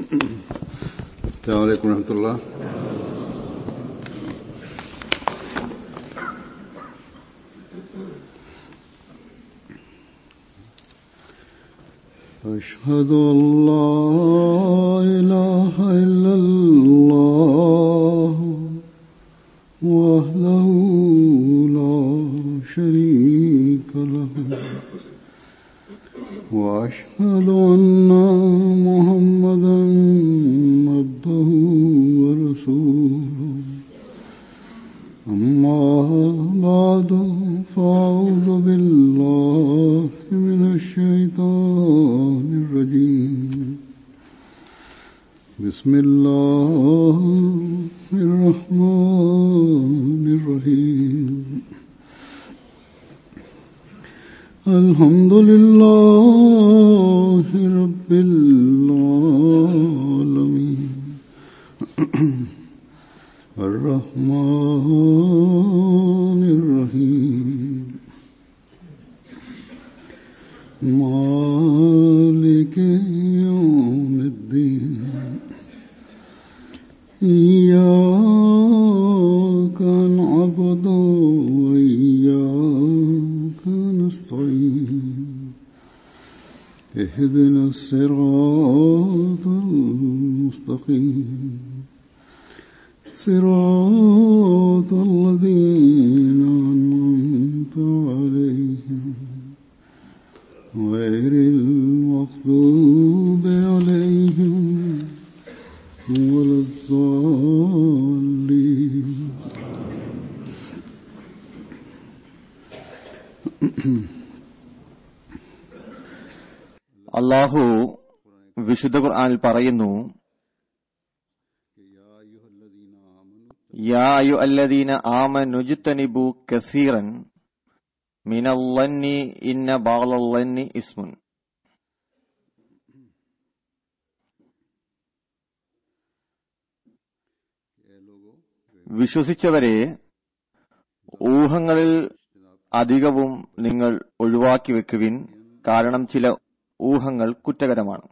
السلام عليكم ورحمة الله أشهد أن لا إله إلا الله وحده لا شريك له وأشهد أن محمدا عبده ورسوله أما بعد فأعوذ بالله من الشيطان الرجيم بسم الله الرحمن الرحيم الحمد لله رب العالمين الرحمن الرحيم مالك يوم الدين إياك نعبد وإياك نستعين اهدنا الصراط المستقيم صراط الذين أنعمت عليهم غير المغضوب عليهم ولا الضالين അള്ളാഹു വിശുദ്ധ ഖുർആനിൽ പറയുന്നു യാ അയ്യു അല്ലദീന ആമനുജ്തനിബു കസീറൻ മിനല്ലന്നി ഇന്ന ബാളല്ലന്നി ഇസ്മുൻ വിശ്വസിച്ചവരെ ഊഹങ്ങളിൽ അധികവും നിങ്ങൾ ഒഴിവാക്കി വെക്കുവിൻ കാരണം ചില ഊഹങ്ങൾ കുറ്റകരമാണ്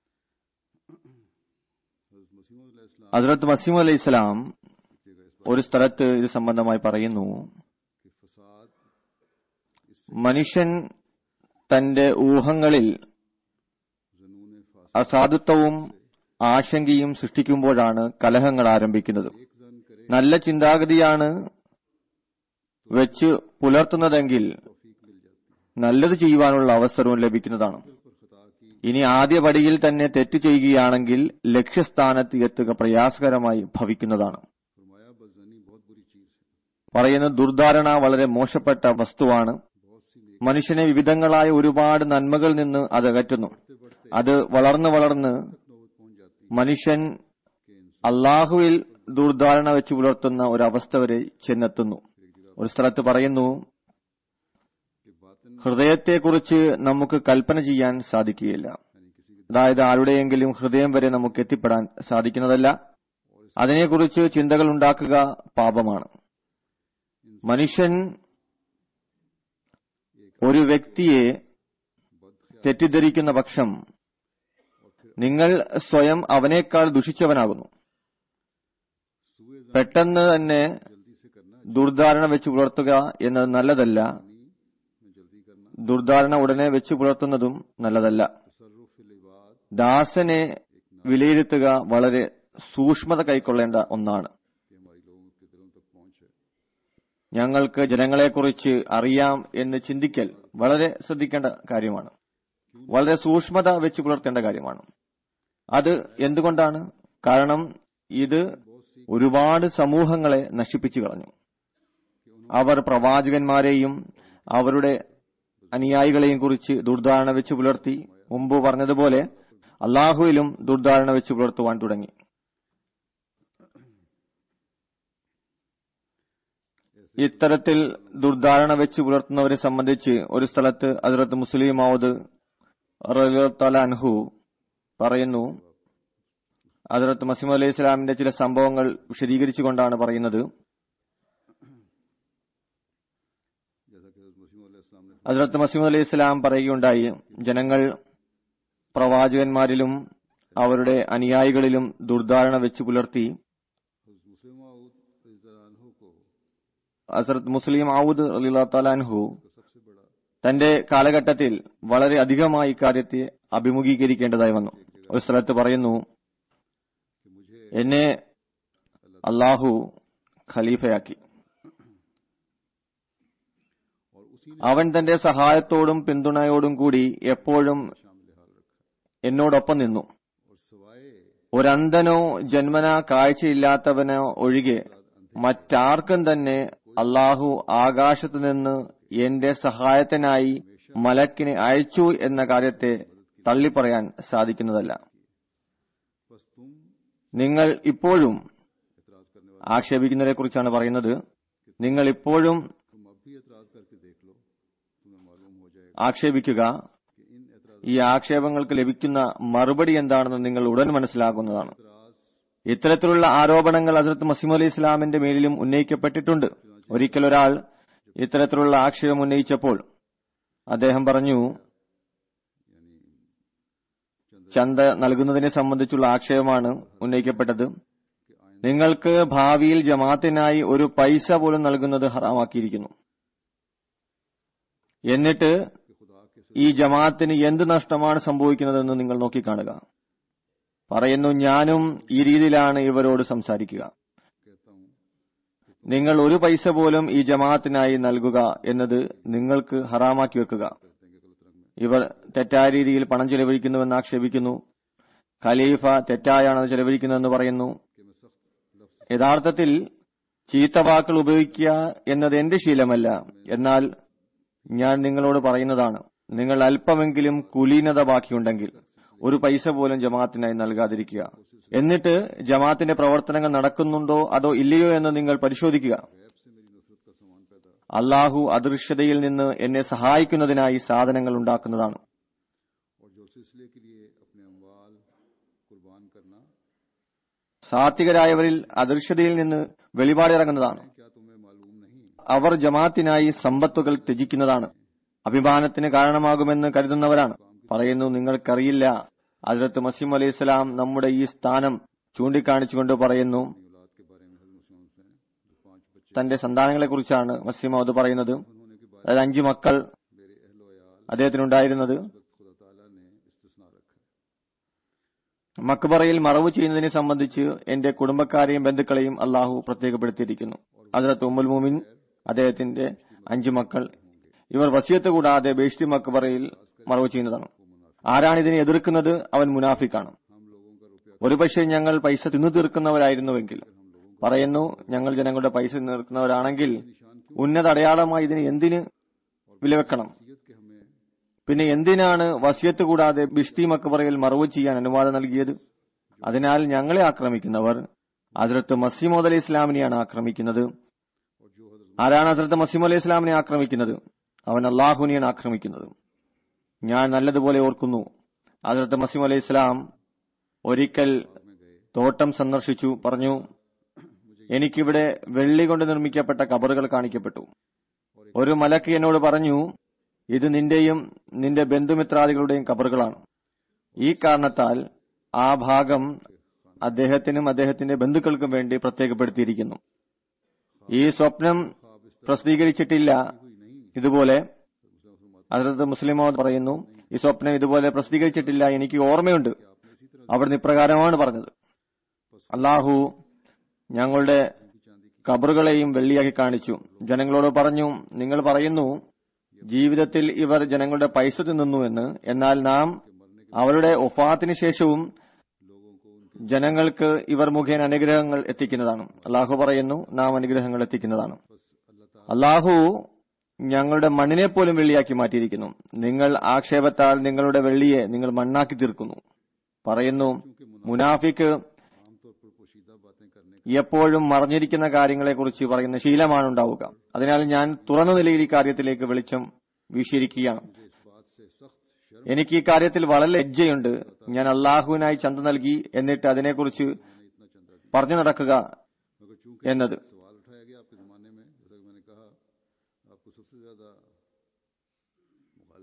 ഹസ്രത്ത് മസീം അലൈഹി ഇസ്ലാം ഒരു സ്ഥലത്ത് ഇത് സംബന്ധമായി പറയുന്നു മനുഷ്യൻ തന്റെ ഊഹങ്ങളിൽ അസാധുത്വവും ആശങ്കയും സൃഷ്ടിക്കുമ്പോഴാണ് കലഹങ്ങൾ ആരംഭിക്കുന്നത് നല്ല ചിന്താഗതിയാണ് വെച്ച് പുലർത്തുന്നതെങ്കിൽ നല്ലത് ചെയ്യുവാനുള്ള അവസരവും ലഭിക്കുന്നതാണ് ഇനി ആദ്യ പടിയിൽ തന്നെ തെറ്റ് ചെയ്യുകയാണെങ്കിൽ ലക്ഷ്യസ്ഥാനത്ത് എത്തുക പ്രയാസകരമായി ഭവിക്കുന്നതാണ് പറയുന്ന ദുർധാരണ വളരെ മോശപ്പെട്ട വസ്തുവാണ് മനുഷ്യനെ വിവിധങ്ങളായ ഒരുപാട് നന്മകളിൽ നിന്ന് അത് അകറ്റുന്നു അത് വളർന്ന് വളർന്ന് മനുഷ്യൻ അള്ളാഹുവിൽ ദുർധാരണ വെച്ച് പുലർത്തുന്ന ഒരവസ്ഥ വരെ ചെന്നെത്തുന്നു ഒരു സ്ഥലത്ത് പറയുന്നു ഹൃദയത്തെക്കുറിച്ച് നമുക്ക് കൽപ്പന ചെയ്യാൻ സാധിക്കുകയില്ല അതായത് ആരുടെയെങ്കിലും ഹൃദയം വരെ നമുക്ക് എത്തിപ്പെടാൻ സാധിക്കുന്നതല്ല അതിനെക്കുറിച്ച് ചിന്തകൾ ഉണ്ടാക്കുക പാപമാണ് മനുഷ്യൻ ഒരു വ്യക്തിയെ തെറ്റിദ്ധരിക്കുന്ന പക്ഷം നിങ്ങൾ സ്വയം അവനേക്കാൾ ദുഷിച്ചവനാകുന്നു പെട്ടെന്ന് തന്നെ ദുർധാരണ വെച്ച് പുലർത്തുക എന്നത് നല്ലതല്ല ദുർധാരണ ഉടനെ വെച്ച് പുലർത്തുന്നതും നല്ലതല്ല ദാസനെ വിലയിരുത്തുക വളരെ സൂക്ഷ്മത കൈക്കൊള്ളേണ്ട ഒന്നാണ് ഞങ്ങൾക്ക് ജനങ്ങളെക്കുറിച്ച് അറിയാം എന്ന് ചിന്തിക്കൽ വളരെ ശ്രദ്ധിക്കേണ്ട കാര്യമാണ് വളരെ സൂക്ഷ്മത വെച്ച് പുലർത്തേണ്ട കാര്യമാണ് അത് എന്തുകൊണ്ടാണ് കാരണം ഇത് ഒരുപാട് സമൂഹങ്ങളെ നശിപ്പിച്ചു കളഞ്ഞു അവർ പ്രവാചകന്മാരെയും അവരുടെ അനുയായികളെയും കുറിച്ച് ദുർധാരണ വെച്ച് പുലർത്തി മുമ്പ് പറഞ്ഞതുപോലെ അള്ളാഹുവിലും ദുർധാരണ വെച്ച് പുലർത്തുവാൻ തുടങ്ങി ഇത്തരത്തിൽ ദുർധാരണ വെച്ച് പുലർത്തുന്നവരെ സംബന്ധിച്ച് ഒരു സ്ഥലത്ത് അതിർത്ത് മുസ്ലിം മൗദ് അൻഹു പറയുന്നു അതിർത്ത് മസീം അലൈഹി ഇസ്ലാമിന്റെ ചില സംഭവങ്ങൾ വിശദീകരിച്ചുകൊണ്ടാണ് പറയുന്നത് ഹസ്രത്ത് മസീം അലൈഹി ഇസ്ലാം പറയുകയുണ്ടായി ജനങ്ങൾ പ്രവാചകന്മാരിലും അവരുടെ അനുയായികളിലും ദുർധാരണ വെച്ച് പുലർത്തി मुस्लिम माऊद रज़ियल्लाहु को ഹസരത് മുസ്ലിം ഔദ് അലിഹു सबसे बड़ा തന്റെ കാലഘട്ടത്തിൽ വളരെ അധികമായി ഇക്കാര്യത്തെ അഭിമുഖീകരിക്കേണ്ടതായി വന്നു ഒരു സ്ഥലത്ത് പറയുന്നു कि मुझे എന്നെ അള്ളാഹു ഖലീഫയാക്കി और उसी അവൻ തന്റെ സഹായത്തോടും പിന്തുണയോടും കൂടി എപ്പോഴും शामिल हाल रखा എന്നോടൊപ്പം നിന്നു और सवाए ഒരന്ധനോ ജന്മന കാഴ്ചയില്ലാത്തവനോ ഒഴികെ മറ്റാർക്കും തന്നെ അള്ളാഹു ആകാശത്തു നിന്ന് എന്റെ സഹായത്തിനായി മലക്കിനെ അയച്ചു എന്ന കാര്യത്തെ തള്ളിപ്പറയാൻ സാധിക്കുന്നതല്ല बस तुम നിങ്ങൾ ഇപ്പോഴും एतराज करने वाले ആക്ഷേപിക്കുന്നവരെ കുറിച്ചാണ് പറയുന്നത് നിങ്ങൾ ഇപ്പോഴും तुम अब भी एतराज करके देख लो तुम्हें मालूम हो जाएगा ആക്ഷേപിക്കുക कि इन एतराज ഈ ആക്ഷേപങ്ങൾക്ക് ലഭിക്കുന്ന മറുപടി എന്താണെന്ന് നിങ്ങൾ ഉടൻ മനസ്സിലാക്കുന്നതാണ് एतराज ഇത്തരത്തിലുള്ള ആരോപണങ്ങൾ ഹസരത്ത് മസീം അലി ഇസ്ലാമിന്റെ മേലിലും ഉന്നയിക്കപ്പെട്ടിട്ടുണ്ട് ഒരിക്കൽ ഒരാൾ ഇത്തരത്തിലുള്ള ആക്ഷേപം ഉന്നയിച്ചപ്പോൾ അദ്ദേഹം പറഞ്ഞു ചന്ത നൽകുന്നതിനെ സംബന്ധിച്ചുള്ള ആക്ഷേപമാണ് ഉന്നയിക്കപ്പെട്ടത് നിങ്ങൾക്ക് ഭാവിയിൽ ജമാത്തിനായി ഒരു പൈസ പോലും നൽകുന്നത് ഹറാമാക്കിയിരിക്കുന്നു എന്നിട്ട് कि खुदा के ഈ ജമാഅത്തിന് എന്ത് നഷ്ടമാണ് സംഭവിക്കുന്നതെന്ന് നിങ്ങൾ നോക്കിക്കാണുക പറയുന്നു ഞാനും ഈ രീതിയിലാണ് ഇവരോട് സംസാരിക്കുക कहता हूँ നിങ്ങൾ ഒരു പൈസ പോലും ഈ ജമാഅത്തിനായി നൽകുക എന്നത് നിങ്ങൾക്ക് ഹറാമാക്കി വെക്കുക देंगे गलत रंग में ഇവർ തെറ്റായ രീതിയിൽ പണം ചെലവഴിക്കുന്നുവെന്ന് ആക്ഷേപിക്കുന്നു ഖലീഫ തെറ്റായാണ് അത് ചെലവഴിക്കുന്നതെന്ന് പറയുന്നു कि मैं सख्त लफ्ज യഥാർത്ഥത്തിൽ ചീത്തവാക്കൾ ഉപയോഗിക്കുക എന്നത് എന്റെ ശീലമല്ല എന്നാൽ ഞാൻ നിങ്ങളോട് പറയുന്നതാണ് നിങ്ങൾ അല്പമെങ്കിലും കുലീനത ബാക്കിയുണ്ടെങ്കിൽ ഒരു പൈസ പോലും ജമാഅത്തിനായി നൽകാതിരിക്കുക എന്നിട്ട് ജമാഅത്തിന്റെ പ്രവർത്തനങ്ങൾ നടക്കുന്നുണ്ടോ അതോ ഇല്ലയോ എന്ന് നിങ്ങൾ പരിശോധിക്കുക गैब से मेरी नुसरत का सामान पैदा അള്ളാഹു അദൃശ്യതയിൽ നിന്ന് എന്നെ സഹായിക്കുന്നതിനായി സാധനങ്ങൾ ഉണ്ടാക്കുന്നതാണ് और जो सिलसिले के लिए अपने अमवाल कुर्बान करना സാത്വികരായവരിൽ അദൃശ്യതയിൽ നിന്ന് വെളിപാടിറങ്ങുന്നതാണ് क्या तुम्हें मालूम नहीं അവർ ജമാഅത്തിനായി സമ്പത്തുകൾ ത്യജിക്കുന്നതാണ് അഭിമാനത്തിന് കാരണമാകുമെന്ന് കരുതുന്നവരാണ് പറയുന്നു നിങ്ങൾക്കറിയില്ല ഹജറത്ത് മസീം അലൈഹി സ്വലാം നമ്മുടെ ഈ സ്ഥാനം ചൂണ്ടിക്കാണിച്ചുകൊണ്ട് പറയുന്നു अपनी औलाद के बारे में हजरत मुस्लिम से जो पांच बच्चे തന്റെ സന്താനങ്ങളെ കുറിച്ചാണ് മസീമോദ് പറയുന്നത് होने के बाद അതായത് അഞ്ചു മക്കൾ मेरे अहलो याल അദ്ദേഹത്തിനുണ്ടായിരുന്നത് वक्त खुदा ताला ने इस्तिस्ना रखा है മക്ബറയിൽ മറവ് ചെയ്യുന്നതിനെ സംബന്ധിച്ച് എന്റെ കുടുംബക്കാരെയും ബന്ധുക്കളെയും അള്ളാഹു പ്രത്യേകപ്പെടുത്തിയിരിക്കുന്നു ഹജറത്ത് ഉമ്മുൽ മുമിൻ അദ്ദേഹത്തിന്റെ അഞ്ചു മക്കൾ ഇവർ വസിയത്ത് കൂടാതെ ബേഷ്തി മക്ബറയിൽ മറവ് ചെയ്യുന്നതാണ് ആരാണ് ഇതിനെ എതിർക്കുന്നത് അവൻ മുനാഫിക്കാണ് हम लोगों का रुपया ഒരുപക്ഷെ ഞങ്ങൾ പൈസ തിന്നു തീർക്കുന്നവരായിരുന്നുവെങ്കിൽ പറയുന്നു ഞങ്ങൾ ജനങ്ങളുടെ പൈസ തിന്നു തീർക്കുന്നവരാണെങ്കിൽ ഉന്നത അടയാളമായി ഇതിന് എന്തിന് വിലവെക്കണം सीयत के हमें പിന്നെ എന്തിനാണ് വസിയത്ത് കൂടാതെ ബിഷ്തി മക്ബറയിൽ മറവ് ചെയ്യാൻ അനുവാദം നൽകിയത് അതിനാൽ ഞങ്ങളെ ആക്രമിക്കുന്നവർ ഹസ്രത്ത് മസീമോദ് അലി ഇസ്ലാമിനെയാണ് ആക്രമിക്കുന്നത് और जो हजरत ആരാണ് ഹസ്രത്ത് മസീം അലി ഇസ്ലാമിനെ ആക്രമിക്കുന്നത് അവൻ അള്ളാഹുവിനെയാണ് ആക്രമിക്കുന്നത് ഞാൻ നല്ലതുപോലെ ഓർക്കുന്നു ഹസ്രത്ത് മസീം അലി ഇസ്ലാം ഒരിക്കൽ में गए തോട്ടം സന്ദർശിച്ചു പറഞ്ഞു എനിക്കിവിടെ വെള്ളി കൊണ്ട് നിർമ്മിക്കപ്പെട്ട കബറുകൾ കാണിക്കപ്പെട്ടു ഒരു മലക്ക് എന്നോട് പറഞ്ഞു ഇത് നിന്റെയും നിന്റെ ബന്ധുമിത്രാദികളുടെയും കബറുകളാണ് ഈ കാരണത്താൽ ആ ഭാഗം അദ്ദേഹത്തിനും അദ്ദേഹത്തിന്റെ ബന്ധുക്കൾക്കും വേണ്ടി പ്രത്യേകപ്പെടുത്തിയിരിക്കുന്നു ഈ സ്വപ്നം പ്രസിദ്ധീകരിച്ചിട്ടില്ല ഇതുപോലെ ഹസരത്ത് മുസ്ലിമോദ് പറയുന്നു ഈ സ്വപ്നം ഇതുപോലെ പ്രസിദ്ധീകരിച്ചിട്ടില്ല എനിക്ക് ഓർമ്മയുണ്ട് അവിടുന്ന് ഇപ്രകാരമാണ് പറഞ്ഞത് അള്ളാഹു ഞങ്ങളുടെ കബറുകളെയും വെള്ളിയാക്കി കാണിച്ചു ജനങ്ങളോട് പറഞ്ഞു നിങ്ങൾ പറയുന്നു ജീവിതത്തിൽ ഇവർ ജനങ്ങളുടെ പൈസ തിന്നുന്നു എന്ന് എന്നാൽ നാം അവരുടെ ഒഫാത്തിന് ശേഷവും ജനങ്ങൾക്ക് ഇവർ മുഖേന അനുഗ്രഹങ്ങൾ എത്തിക്കുന്നതാണ് അള്ളാഹു പറയുന്നു നാം അനുഗ്രഹങ്ങൾ എത്തിക്കുന്നതാണ് അള്ളാഹു ഞങ്ങളുടെ മണ്ണിനെ പോലും വെള്ളിയാക്കി മാറ്റിയിരിക്കുന്നു നിങ്ങൾ ആക്ഷേപത്താൽ നിങ്ങളുടെ വെള്ളിയെ നിങ്ങൾ മണ്ണാക്കി തീർക്കുന്നു പറയുന്നു മുനാഫിക്ക് आमतौर पर पोशीदा बातें करने എപ്പോഴും മറഞ്ഞിരിക്കുന്ന കാര്യങ്ങളെക്കുറിച്ച് പറയുന്ന ശീലമാണ് ഉണ്ടാവുക അതിനാൽ ഞാൻ തുറന്ന നിലയിൽ ഈ കാര്യത്തിലേക്ക് വെളിച്ചം വീശിയിരിക്കുകയാണ് मुझे इस बात से सख्त शर्म എനിക്ക് ഈ കാര്യത്തിൽ വളരെ ലജ്ജയുണ്ട് ഞാൻ അള്ളാഹുവിനായി ചന്ത നൽകി എന്നിട്ട് അതിനെക്കുറിച്ച് इतना चंदा പറഞ്ഞു നടക്കുക मगर चूंकि എന്നത് सवाल उठाया गया आपके जमाने में जैसा कि मैंने कहा आपको सबसे ज्यादा मुखालफत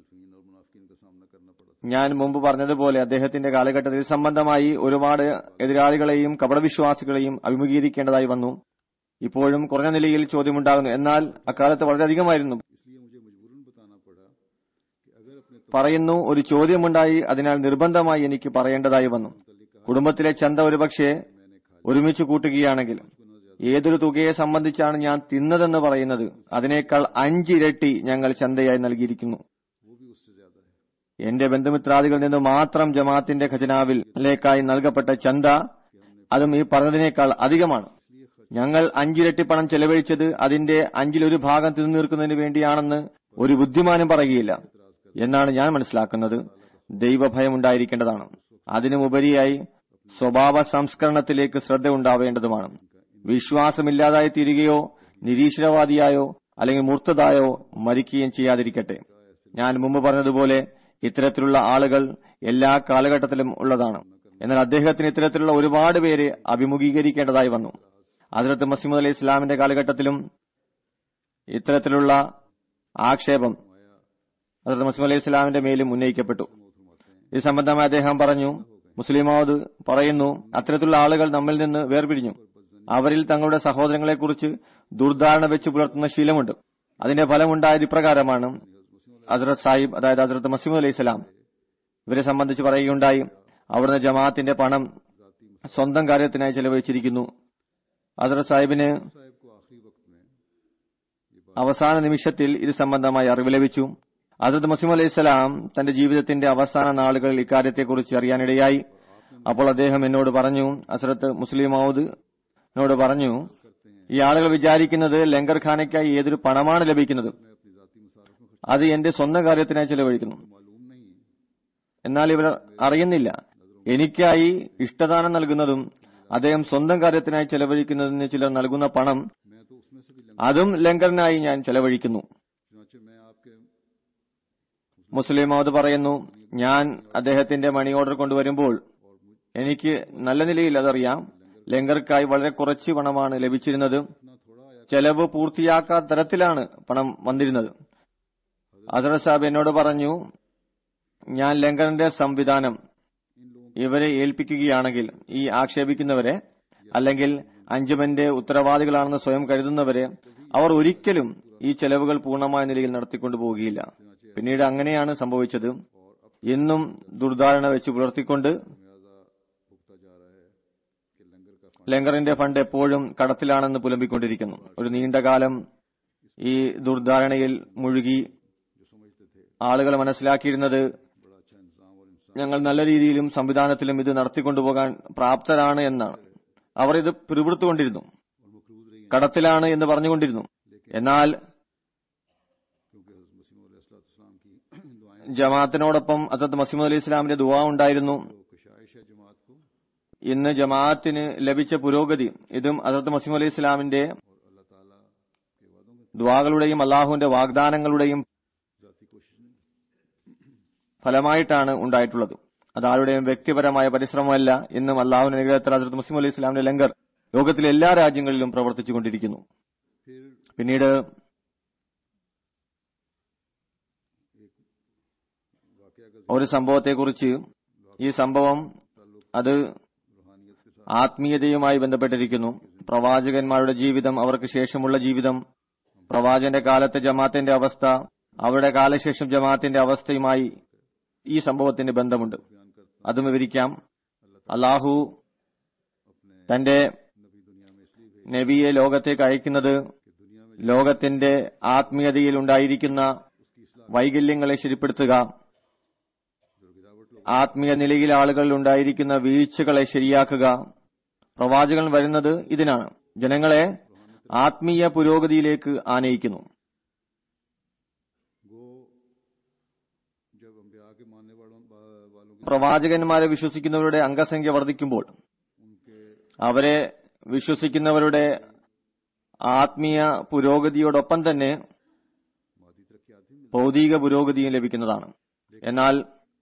मुखालफिन और मुनाफिकीन का सामना करना पड़ा ഞാൻ മുമ്പ് പറഞ്ഞതുപോലെ അദ്ദേഹത്തിന്റെ കാലഘട്ടത്തിൽ സംബന്ധമായി ഒരുപാട് എതിരാളികളെയും കപടവിശ്വാസികളെയും അഭിമുഖീകരിക്കേണ്ടതായി വന്നു ഇപ്പോഴും കുറഞ്ഞ നിലയിൽ ചോദ്യമുണ്ടാകുന്നു എന്നാൽ അക്കാലത്ത് വളരെയധികമായിരുന്നു इसलिए मुझे मजबूरन बताना पड़ा कि अगर अपने പറയുന്നു ഒരു ചോദ്യമുണ്ടായി അതിനാൽ നിർബന്ധമായി എനിക്ക് പറയേണ്ടതായി വന്നു കുടുംബത്തിലെ ചന്ത ഒരുപക്ഷെ ഒരുമിച്ച് കൂട്ടുകയാണെങ്കിൽ ഏതൊരു തുകയെ സംബന്ധിച്ചാണ് ഞാൻ തിന്നതെന്ന് പറയുന്നത് അതിനേക്കാൾ അഞ്ചിരട്ടി ഞങ്ങൾ ചന്തയായി നൽകിയിരിക്കുന്നു वो भी उससे ज्यादा है എന്റെ ബന്ധുമിത്രാദികളിൽ നിന്ന് മാത്രം ജമാഅത്തിന്റെ ഖജനാവിൽ ലേക്കായി നൽകപ്പെട്ട ചന്ത അതും ഈ പറഞ്ഞതിനേക്കാൾ അധികമാണ് ഞങ്ങൾ അഞ്ചിരട്ടി പണം ചെലവഴിച്ചത് അതിന്റെ അഞ്ചിലൊരു ഭാഗം തിന്നു തീർക്കുന്നതിന് വേണ്ടിയാണെന്ന് ഒരു ബുദ്ധിമാനും പറയുകയില്ല എന്നാണ് ഞാൻ മനസ്സിലാക്കുന്നത് ദൈവഭയം ഉണ്ടായിരിക്കേണ്ടതാണ് അതിനുമുപരിയായി സ്വഭാവ സംസ്കരണത്തിലേക്ക് ശ്രദ്ധ ഉണ്ടാവേണ്ടതുമാണ് വിശ്വാസമില്ലാതായി തീരുകയോ നിരീശ്വരവാദിയായോ അല്ലെങ്കിൽ മൂർത്തതായോ മരിക്കുകയും ചെയ്യാതിരിക്കട്ടെ ഞാൻ മുമ്പ് പറഞ്ഞതുപോലെ ഇത്തരത്തിലുള്ള ആളുകൾ എല്ലാ കാലഘട്ടത്തിലും ഉള്ളതാണ് എന്നാൽ അദ്ദേഹത്തിന് ഇത്തരത്തിലുള്ള ഒരുപാട് പേരെ അഭിമുഖീകരിക്കേണ്ടതായി വന്നു അതിർത്ത് മസീമദ് അലി ഇസ്ലാമിന്റെ കാലഘട്ടത്തിലും ഇത്തരത്തിലുള്ള ആക്ഷേപം അതിർത്ത് മസീമദ് അലി ഇസ്ലാമിന്റെ മേലും ഉന്നയിക്കപ്പെട്ടു ഇത് സംബന്ധമായി അദ്ദേഹം പറഞ്ഞു മുസ്ലിമോദ് പറയുന്നു അത്തരത്തിലുള്ള ആളുകൾ നമ്മിൽ നിന്ന് വേർപിരിഞ്ഞു അവരിൽ തങ്ങളുടെ സഹോദരങ്ങളെക്കുറിച്ച് ദുർധാരണ വെച്ച് പുലർത്തുന്ന ശീലമുണ്ട് അതിന്റെ ഫലമുണ്ടായത് ഇപ്രകാരമാണ് ഹസ്രത് സാഹിബ് അതായത് ഹസ്രത്ത് മസീമദ് അലൈഹി സ്വലാം ഇവരെ സംബന്ധിച്ച് പറയുകയുണ്ടായി അവിടുന്ന് ജമാഅത്തിന്റെ പണം സ്വന്തം കാര്യത്തിനായി ചെലവഴിച്ചിരിക്കുന്നു ഹസ്രത് സാഹിബിന് साहब को आखिरी वक्त में അവസാന നിമിഷത്തിൽ ഇത് സംബന്ധമായി അറിവ് ലഭിച്ചു ഹസരത് മസീം അലൈഹി സ്വലാം തന്റെ ജീവിതത്തിന്റെ അവസാന നാളുകളിൽ ഇക്കാര്യത്തെക്കുറിച്ച് അറിയാനിടയായി അപ്പോൾ അദ്ദേഹം എന്നോട് പറഞ്ഞു ഹസരത്ത് മുസ്ലിം മൗദിനോട് പറഞ്ഞു ഈ ആളുകൾ വിചാരിക്കുന്നത് ലങ്കർ ഖാനയ്ക്കായി ഏതൊരു പണമാണ് ലഭിക്കുന്നത് मैं अपनी जाती मुसारफ में खर्च അത് എന്റെ സ്വന്തം കാര്യത്തിനായി ചെലവഴിക്കുന്നു मालूम नहीं എന്നാൽ ഇവർ അറിയുന്നില്ല എനിക്കായി ഇഷ്ടദാനം നൽകുന്നതും അദ്ദേഹം സ്വന്തം കാര്യത്തിനായി ചെലവഴിക്കുന്നതിന് ചിലർ നൽകുന്ന പണം मैं तो उसमें से भी लंगर അതും ലങ്കറിനായി ഞാൻ ചെലവഴിക്കുന്നു चुनाचे मैं आपके മുസ്ലിം മൗദ് പറയുന്നു ഞാൻ അദ്ദേഹത്തിന്റെ മണി ഓർഡർ കൊണ്ടുവരുമ്പോൾ എനിക്ക് നല്ല നിലയിൽ അതറിയാം ലങ്കർക്കായി വളരെ കുറച്ച് പണമാണ് ലഭിച്ചിരുന്നത് इतना थोड़ा आया ചെലവ് പൂർത്തിയാക്കാത്ത തരത്തിലാണ് പണം വന്നിരുന്നത് അസർ സാബ് എന്നോട് പറഞ്ഞു ഞാൻ ലങ്കറിന്റെ സംവിധാനം ഇവരെ ഏൽപ്പിക്കുകയാണെങ്കിൽ ഈ ആക്ഷേപിക്കുന്നവരെ അല്ലെങ്കിൽ അഞ്ചുമന്റെ ഉത്തരവാദികളാണെന്ന് സ്വയം കരുതുന്നവരെ അവർ ഒരിക്കലും ഈ ചെലവുകൾ പൂർണ്ണമായ നിലയിൽ നടത്തിക്കൊണ്ടു പോവുകയില്ല പിന്നീട് അങ്ങനെയാണ് സംഭവിച്ചത് എന്നും ദുർധാരണ വെച്ച് പുലർത്തിക്കൊണ്ട് म्याजा भुगता जा रहा है कि लंगर का फंड ലങ്കറിന്റെ ഫണ്ട് എപ്പോഴും കടത്തിലാണെന്ന് പുലമ്പിക്കൊണ്ടിരിക്കുന്നു ഒരു നീണ്ടകാലം ഈ ദുർധാരണയിൽ മുഴുകി जो समझते थे ആളുകൾ മനസ്സിലാക്കിയിരുന്നത് बड़ा अच्छा इंतजाम और इंसान ഞങ്ങൾ നല്ല രീതിയിലും സംവിധാനത്തിലും ഇത് നടത്തിക്കൊണ്ടുപോകാൻ പ്രാപ്തരാണ് എന്നാണ് അവർ ഇത് പിറുപിടുത്തുകൊണ്ടിരുന്നു और मकरूज रही हैं കടത്തിലാണ് എന്ന് പറഞ്ഞുകൊണ്ടിരുന്നു എന്നാൽ क्योंकि हजरत मसीम इस्लाम की दुआएं ജമാഅത്തിനോടൊപ്പം അസത്ത് മസീമദ് അലി ഇസ്ലാമിന്റെ ദുവാ ഉണ്ടായിരുന്നു तो कशाइश है जमात को ഇന്ന് ജമാഅത്തിന് ലഭിച്ച പുരോഗതി ഇതും അസത്ത് മസീം അലി ഇസ്ലാമിന്റെ और अल्लाह ताला के वादों के ദ്വാകളുടെയും അള്ളാഹുവിന്റെ വാഗ്ദാനങ്ങളുടെയും जाती कोशिश नहीं ഫലമായിട്ടാണ് ഉണ്ടായിട്ടുള്ളത് അത് ആരുടെയും വ്യക്തിപരമായ പരിശ്രമമല്ല ഇന്നും അള്ളാഹുവിന്റെ അനുഗ്രഹത്തിൽ ഹസരത്ത് മുസ്ലിം അലി ഇസ്ലാമിന്റെ ലങ്കർ ലോകത്തിലെ എല്ലാ രാജ്യങ്ങളിലും പ്രവർത്തിച്ചുകൊണ്ടിരിക്കുന്നു फिर പിന്നീട് वाकया का ഒരു സംഭവത്തെക്കുറിച്ച് ഈ സംഭവം അത് रूहानियत के साथ ആത്മീയതയുമായി ബന്ധപ്പെട്ടിരിക്കുന്നു പ്രവാചകന്മാരുടെ ജീവിതം അവർക്ക് ശേഷമുള്ള ജീവിതം പ്രവാചകന്റെ കാലത്തെ ജമാഅത്തിന്റെ അവസ്ഥ അവരുടെ കാലശേഷം ജമാഅത്തിന്റെ അവസ്ഥയുമായി ഈ സംഭവത്തിന് ബന്ധമുണ്ട് बयान करता അതും വിവരിക്കാം അള്ളാഹു अपने തന്റെ नबी दुनिया में इसलिए भेज നബിയെ ലോകത്തേക്ക് അയക്കുന്നത് कि दुनिया में ലോകത്തിന്റെ ആത്മീയതയിൽ ഉണ്ടായിരിക്കുന്ന उसकी इस्लाह വൈകല്യങ്ങളെ ശരിപ്പെടുത്തുക जो गिरावट लोग ആത്മീയ നിലയിൽ ആളുകളിൽ ഉണ്ടായിരിക്കുന്ന വീഴ്ചകളെ ശരിയാക്കുക പ്രവാചകൻ വരുന്നത് ഇതിനാണ് ജനങ്ങളെ ആത്മീയ പുരോഗതിയിലേക്ക് ആനയിക്കുന്നു गो जब अम्बिया के मानने वालों बा- वालों की പ്രവാചകന്മാരെ വിശ്വസിക്കുന്നവരുടെ അംഗസംഖ്യ വർദ്ധിക്കുമ്പോൾ उनके അവരെ വിശ്വസിക്കുന്നവരുടെ ആത്മീയ പുരോഗതിയോടൊപ്പം തന്നെ मादी तरक्यात ही मिलती ഭൗതിക പുരോഗതിയും ലഭിക്കുന്നതാണ് എന്നാൽ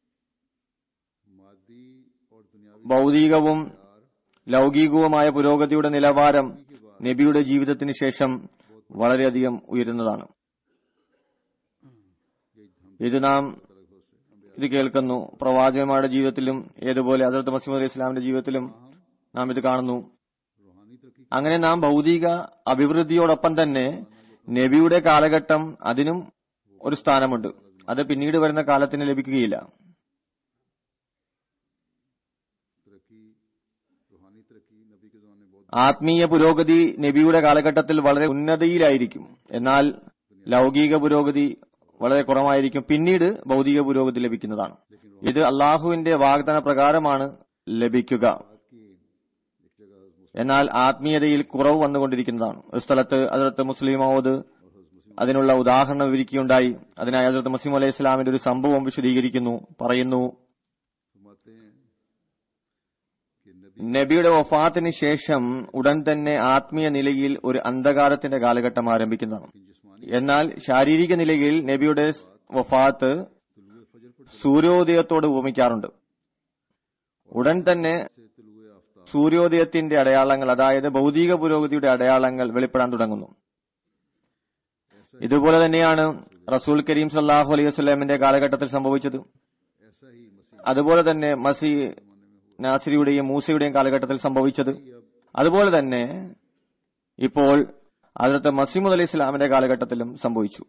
मादी और दुनियावी ഭൗതികവും ലൗകികവുമായ പുരോഗതിയുടെ നിലവാരം നബിയുടെ ജീവിതത്തിന് ശേഷം വളരെയധികം ഉയരുന്നതാണ് यही हम ഇത് നാം ഇത് കേൾക്കുന്നു പ്രവാചകന്മാരുടെ ജീവിതത്തിലും ഏതുപോലെ അതിർത്ത് മസീമദ് അലി ഇസ്ലാമിന്റെ ജീവിതത്തിലും നാം ഇത് കാണുന്നു रूहानी तरक्की അങ്ങനെ നാം ഭൗതിക അഭിവൃദ്ധിയോടൊപ്പം തന്നെ നബിയുടെ കാലഘട്ടം അതിനും ഒരു സ്ഥാനമുണ്ട് അത് പിന്നീട് വരുന്ന കാലത്തിന് ലഭിക്കുകയില്ല तरक्की रूहानी तरक्की नबी के जमाने में बहुत ആത്മീയ പുരോഗതി നബിയുടെ കാലഘട്ടത്തിൽ വളരെ ഉന്നതിയിലായിരിക്കും എന്നാൽ ലൗകിക പുരോഗതി വളരെ കുറവായിരിക്കും പിന്നീട് ഭൗതിക പുരോഗതി ലഭിക്കുന്നതാണ് ഇത് അള്ളാഹുവിന്റെ വാഗ്ദാന പ്രകാരമാണ് ലഭിക്കുക बात की एक जगह मुस्लिम എന്നാൽ ആത്മീയതയിൽ കുറവ് വന്നുകൊണ്ടിരിക്കുന്നതാണ് ഒരു സ്ഥലത്ത് അതിർത്ത് മുസ്ലിം മൗദ് അതിനുള്ള ഉദാഹരണം വിവരിക്കുകയുണ്ടായി അതിനായി അതിർത്ത് മുസ്ലിം അലൈഹി ഇസ്ലാമിന്റെ ഒരു സംഭവം വിശദീകരിക്കുന്നു പറയുന്നു फरमाते हैं कि नबी നബിയുടെ വഫാത്തിന് ശേഷം ഉടൻ തന്നെ ആത്മീയ നിലയിൽ ഒരു അന്ധകാരത്തിന്റെ കാലഘട്ടം ആരംഭിക്കുന്നതാണ് की जिस्मानी എന്നാൽ ശാരീരിക നിലയിൽ നബിയുടെ വഫാത്ത് तुलुए फजर पर സൂര്യോദയത്തോട് ഉപമിക്കാറുണ്ട് ഉടൻ തന്നെ से तुलुए आफ्ताब സൂര്യോദയത്തിന്റെ അടയാളങ്ങൾ അതായത് ഭൗതിക പുരോഗതിയുടെ അടയാളങ്ങൾ വെളിപ്പെടാൻ തുടങ്ങുന്നു ഇതുപോലെ തന്നെയാണ് റസൂൽ കരീം സല്ലാഹു അലൈഹി വസ്ലാമിന്റെ കാലഘട്ടത്തിൽ സംഭവിച്ചത് ऐसा ही मसीह അതുപോലെ തന്നെ മസി നാസിരിയുടെയും മൂസയുടെയും കാലഘട്ടത്തിൽ സംഭവിച്ചത് അതുപോലെ തന്നെ ഇപ്പോൾ അതിർത്ത് മസീമുദ് അലി ഇസ്ലാമിന്റെ കാലഘട്ടത്തിലും സംഭവിച്ചു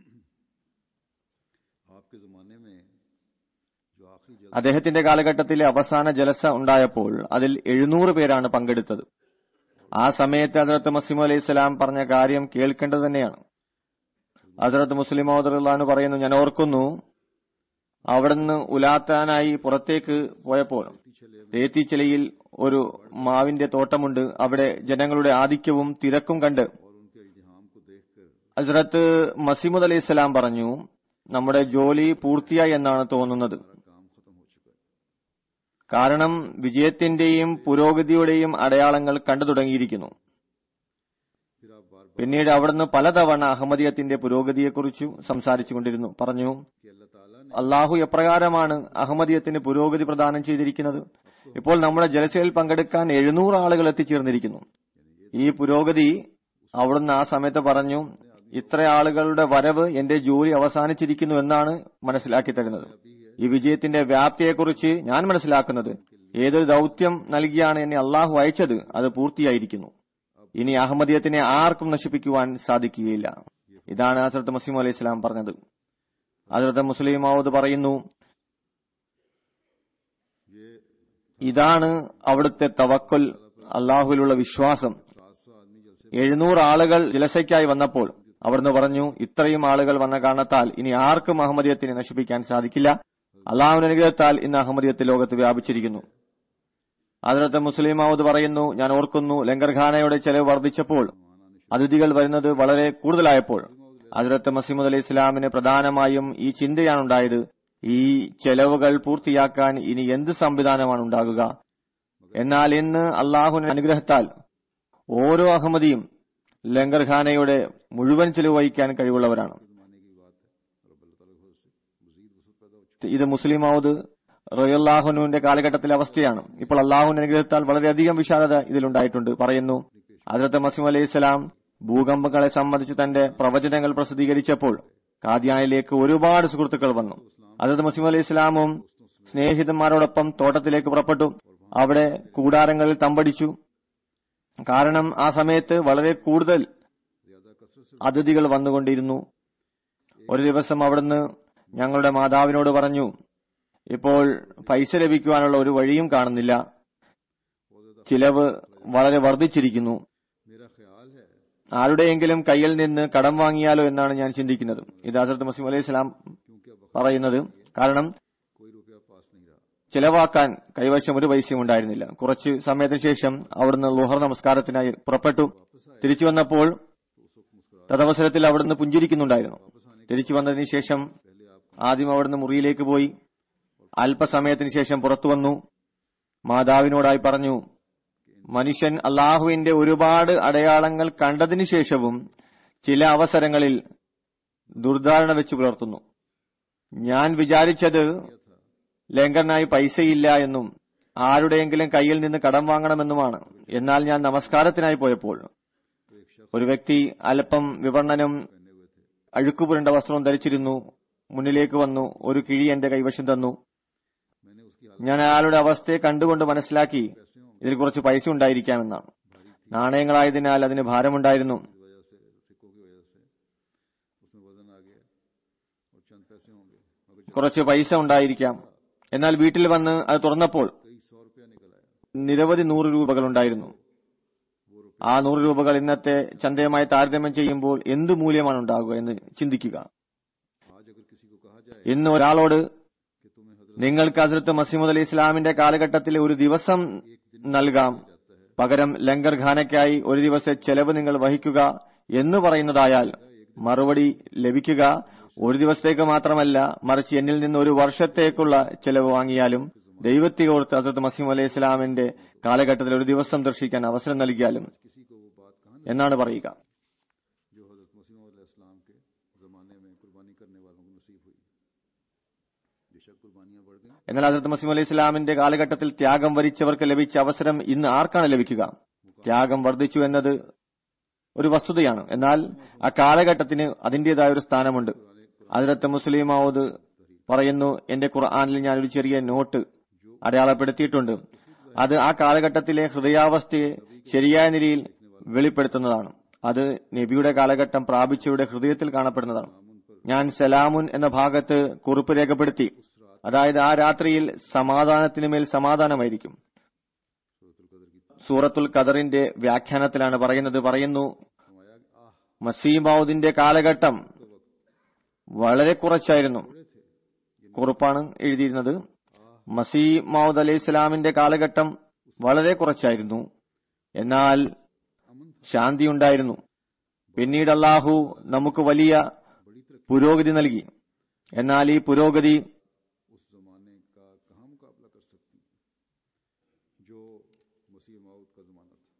आपके जमाने में जो आखिरी जल അദ്ദേഹത്തിന്റെ കാലഘട്ടത്തിലെ അവസാന ജലസ ഉണ്ടായപ്പോൾ അതിൽ എഴുന്നൂറ് പേരാണ് പങ്കെടുത്തത് ആ സമയത്ത് അതിർത്ത് മസീമു അലൈഹി സ്വലാം പറഞ്ഞ കാര്യം കേൾക്കേണ്ടത് തന്നെയാണ് അതിർത്ത് മുസ്ലിം മോദർലാന്ന് പറയുന്നു ഞാൻ ഓർക്കുന്നു അവിടുന്ന് ഉലാത്താനായി പുറത്തേക്ക് പോയപ്പോൾ തേത്തിച്ചിലയിൽ ഒരു മാവിന്റെ തോട്ടമുണ്ട് അവിടെ ജനങ്ങളുടെ ആധിക്യവും തിരക്കും കണ്ട് और उनके इजहाम को देखकर ഹസ്രത്ത് മസീമുദ് അലൈഹി സ്വലാം പറഞ്ഞു നമ്മുടെ ജോലി പൂർത്തിയായി എന്നാണ് തോന്നുന്നത് काम खत्म हो चुका है കാരണം വിജയത്തിന്റെയും പുരോഗതിയുടെയും അടയാളങ്ങൾ കണ്ടു തുടങ്ങിയിരിക്കുന്നു फिर आप बार बार പിന്നീട് അവിടുന്ന് പലതവണ അഹമ്മദിയത്തിന്റെ പുരോഗതിയെക്കുറിച്ച് സംസാരിച്ചുകൊണ്ടിരുന്നു പറഞ്ഞു कि अल्लाह ताला ने അള്ളാഹു എപ്രകാരമാണ് അഹമ്മദിയത്തിന് പുരോഗതി പ്രദാനം ചെയ്തിരിക്കുന്നത് ഇപ്പോൾ നമ്മുടെ ജലസയിൽ പങ്കെടുക്കാൻ എഴുന്നൂറ് ആളുകൾ എത്തിച്ചേർന്നിരിക്കുന്നു ഈ പുരോഗതി അവിടുന്ന് ആ സമയത്ത് പറഞ്ഞു ഇത്ര ആളുകളുടെ വരവ് എന്റെ ജോലി അവസാനിച്ചിരിക്കുന്നു എന്നാണ് മനസ്സിലാക്കി തരുന്നത് ഈ വിജയത്തിന്റെ വ്യാപ്തിയെക്കുറിച്ച് ഞാൻ മനസ്സിലാക്കുന്നത് ഏതൊരു ദൗത്യം നൽകിയാണ് എന്നെ അള്ളാഹു അയച്ചത് അത് പൂർത്തിയായിരിക്കുന്നു ഇനി അഹമ്മദിയത്തിനെ ആർക്കും നശിപ്പിക്കുവാൻ സാധിക്കുകയില്ല ഇതാണ് ഹസരത്ത് മസീം അലൈഹി സ്വലാം പറഞ്ഞത് ഹസരത്ത് മുസ്ലിം മൗദ് പറയുന്നു ये ഇതാണ് അവിടുത്തെ തവക്കുൽ അള്ളാഹുവിലുള്ള വിശ്വാസം सात सौ आदमी जलसे എഴുന്നൂറ് ആളുകൾ ജലസയ്ക്കായി വന്നപ്പോൾ അവിടുന്ന് പറഞ്ഞു ഇത്രയും ആളുകൾ വന്ന കാരണത്താൽ ഇനി ആർക്കും അഹമ്മദിയത്തിനെ നശിപ്പിക്കാൻ സാധിക്കില്ല അള്ളാഹുവിന്റെ അനുഗ്രഹത്താൽ ഇന്ന് അഹമ്മദിയത്ത് ലോകത്ത് വ്യാപിച്ചിരിക്കുന്നു അതിനകത്ത് മുസ്ലിം മൗദ് പറയുന്നു ഞാൻ ഓർക്കുന്നു ലങ്കർഖാനയുടെ ചെലവ് വർദ്ധിച്ചപ്പോൾ അതിഥികൾ വരുന്നത് വളരെ കൂടുതലായപ്പോൾ അതിരത്ത് മസീമുദ് അലി ഇസ്ലാമിന് പ്രധാനമായും ഈ ചിന്തയാണ് ഉണ്ടായത് ഈ ചെലവുകൾ പൂർത്തിയാക്കാൻ ഇനി എന്ത് സംവിധാനമാണ് ഉണ്ടാകുക എന്നാൽ ഇന്ന് അള്ളാഹുവിന്റെ അനുഗ്രഹത്താൽ ഓരോ അഹമ്മദിയും ലങ്കർഖാനയുടെ മുഴുവൻ ചെലവ് വഹിക്കാൻ കഴിവുള്ളവരാണ് जमाने की बात है और अब अल्लाह ताला की फजल से मजीद वसत पैदा हो चुकी ഇത് മുസ്ലിം മൗദ് റൊയല്ലാഹുനുവിന്റെ കാലഘട്ടത്തിലെ അവസ്ഥയാണ് ഇപ്പോൾ അള്ളാഹുവിന്റെ അനുഗ്രഹത്താൽ വളരെയധികം വിശാലത ഇതിലുണ്ടായിട്ടുണ്ട് പറയുന്നു അതിർത്ത് മസീം അലൈഹി സ്വലാം ഭൂകമ്പങ്ങളെ സംബന്ധിച്ച് തന്റെ പ്രവചനങ്ങൾ പ്രസിദ്ധീകരിച്ചപ്പോൾ കാദ്യാനിലേക്ക് ഒരുപാട് സുഹൃത്തുക്കൾ വന്നു അതിർത്ത് മസീം അലൈഹി സ്വലാമും സ്നേഹിതന്മാരോടൊപ്പം തോട്ടത്തിലേക്ക് പുറപ്പെട്ടു അവിടെ കൂടാരങ്ങളിൽ തമ്പടിച്ചു കാരണം ആ സമയത്ത് വളരെ കൂടുതൽ ज्यादा कसरत से അതിഥികൾ വന്നുകൊണ്ടിരുന്നു ഒരു ദിവസം അവിടുന്ന് ഞങ്ങളുടെ മാതാവിനോട് പറഞ്ഞു ഇപ്പോൾ പൈസ ലഭിക്കുവാനുള്ള ഒരു വഴിയും കാണുന്നില്ല ചിലവ് വളരെ വർദ്ധിച്ചിരിക്കുന്നു मेरा ख्याल है ആരുടെയെങ്കിലും കയ്യിൽ നിന്ന് കടം വാങ്ങിയാലോ എന്നാണ് ഞാൻ ചിന്തിക്കുന്നത് ഇത് ഹസരത്ത് മസീം അലൈഹി സ്വലാം क्योंकि अब പറയുന്നത് കാരണം कोई रुपया पास नहीं रहा ചെലവാക്കാൻ കൈവശം ഒരു പൈസയും ഉണ്ടായിരുന്നില്ല കുറച്ച് സമയത്തിന് ശേഷം അവിടുന്ന് ലുഹർ നമസ്കാരത്തിനായി പുറപ്പെട്ടു തിരിച്ചു വന്നപ്പോൾ തദവസരത്തിൽ അവിടുന്ന് പുഞ്ചിരിക്കുന്നുണ്ടായിരുന്നു തിരിച്ചു വന്നതിന് ശേഷം ആദ്യം അവിടുന്ന് മുറിയിലേക്ക് പോയി അല്പസമയത്തിന് ശേഷം പുറത്തു വന്നു മാതാവിനോടായി പറഞ്ഞു മനുഷ്യൻ അള്ളാഹുവിന്റെ ഒരുപാട് അടയാളങ്ങൾ കണ്ടതിനു ശേഷവും ചില അവസരങ്ങളിൽ ദുർധാരണ വെച്ച് പുലർത്തുന്നു ഞാൻ വിചാരിച്ചത് ലങ്കറിനായി പൈസയില്ല എന്നും ആരുടെയെങ്കിലും കയ്യിൽ നിന്ന് കടം വാങ്ങണമെന്നുമാണ് എന്നാൽ ഞാൻ നമസ്കാരത്തിനായി പോയപ്പോൾ ഒരു വ്യക്തി അല്പം വിവർണനം അഴുക്കുപുരണ്ട വസ്ത്രവും ധരിച്ചിരുന്നു മുന്നിലേക്ക് വന്നു ഒരു കിഴി എന്റെ കൈവശം തന്നു मैंने उसकी हालत ഞാൻ അയാളുടെ അവസ്ഥയെ കണ്ടുകൊണ്ട് മനസ്സിലാക്കി पैसे होंगे ഇതിൽ കുറച്ച് പൈസ ഉണ്ടായിരിക്കാമെന്നാണ് നാണയങ്ങളായതിനാൽ അതിന് ഭാരമുണ്ടായിരുന്നു की वजह से सिक्कों की वजह से उसमें वजन आ गया और चंद पैसे होंगे मगर जब കുറച്ച് പൈസ ഉണ്ടായിരിക്കാം എന്നാൽ വീട്ടിൽ വന്ന് അത് തുറന്നപ്പോൾ कई सौ रुपया निकल आया നിരവധി നൂറ് രൂപകൾ ഉണ്ടായിരുന്നു वो रुपये ആ നൂറ് രൂപകൾ ഇന്നത്തെ ചന്തയുമായി താരതമ്യം ചെയ്യുമ്പോൾ എന്ത് മൂല്യമാണ് ഉണ്ടാകുക എന്ന് ചിന്തിക്കുക आज अगर किसी को कहा जाए ഇന്ന് ഒരാളോട് कि तुम्हें हजरत നിങ്ങൾക്ക് ഹസ്രത്ത് മസീമുദ് അലി ഇസ്ലാമിന്റെ കാലഘട്ടത്തിലെ ഒരു ദിവസം നൽകാം പകരം ലങ്കർ ഖാനയ്ക്കായി ഒരു ദിവസത്തെ ചെലവ് നിങ്ങൾ വഹിക്കുക എന്ന് പറയുന്നതായാൽ മറുപടി ലഭിക്കുക ഒരു ദിവസത്തേക്ക് മാത്രമല്ല മറിച്ച് എന്നിൽ നിന്ന് ഒരു വർഷത്തേക്കുള്ള ചെലവ് വാങ്ങിയാലും ദൈവത്തെ ഓർത്ത് ഹസരത്ത് മസീം അലൈഹി ഇസ്ലാമിന്റെ കാലഘട്ടത്തിൽ ഒരു ദിവസം ദർശിക്കാൻ അവസരം നൽകിയാലും किसी को वो बात कहा എന്നാണ് പറയുക जो हजरत मसीम इस्लाम के जमाने में कुर्बानी करने वालों को नसीब हुई बेशक कुर्बानियां बढ़ गई എന്നാൽ ഹസരത്ത് മസീം അലൈഹി ഇസ്ലാമിന്റെ കാലഘട്ടത്തിൽ ത്യാഗം വരിച്ചവർക്ക് ലഭിച്ച അവസരം ഇന്ന് ആർക്കാണ് ലഭിക്കുക ത്യാഗം വർദ്ധിച്ചു എന്നത് ഒരു വസ്തുതയാണ് എന്നാൽ ആ കാലഘട്ടത്തിന് അതിന്റേതായ ഒരു സ്ഥാനമുണ്ട് അതിലത്തെ മുസ്ലിം മൗദ് പറയുന്നു എന്റെ ഖുർആാനിൽ ഞാൻ ഒരു ചെറിയ നോട്ട് അടയാളപ്പെടുത്തിയിട്ടുണ്ട് അത് ആ കാലഘട്ടത്തിലെ ഹൃദയാവസ്ഥയെ ശരിയായ നിലയിൽ വെളിപ്പെടുത്തുന്നതാണ് അത് നബിയുടെ കാലഘട്ടം പ്രാപിച്ചവരുടെ ഹൃദയത്തിൽ കാണപ്പെടുന്നതാണ് ഞാൻ സലാമുൻ എന്ന ഭാഗത്ത് കുറിപ്പ് രേഖപ്പെടുത്തി അതായത് ആ രാത്രിയിൽ സമാധാനത്തിനു മേൽ സമാധാനമായിരിക്കും സൂറത്തുൽ ഖദറിന്റെ വ്യാഖ്യാനത്തിലാണ് പറയുന്നത് പറയുന്നു മസീമൌദിന്റെ കാലഘട്ടം വളരെ കുറച്ചായിരുന്നു കുറിപ്പാണ് എഴുതിയിരുന്നത് മസീ മൗദ് അലൈഹി ഇസ്ലാമിന്റെ കാലഘട്ടം വളരെ കുറച്ചായിരുന്നു എന്നാൽ ശാന്തി ഉണ്ടായിരുന്നു പിന്നീട് അള്ളാഹു നമുക്ക് വലിയ പുരോഗതി നൽകി എന്നാൽ ഈ പുരോഗതി उस जमाने का कहाँ मुकाबला कर सकती हैं जो मसीह मौत का जमाना था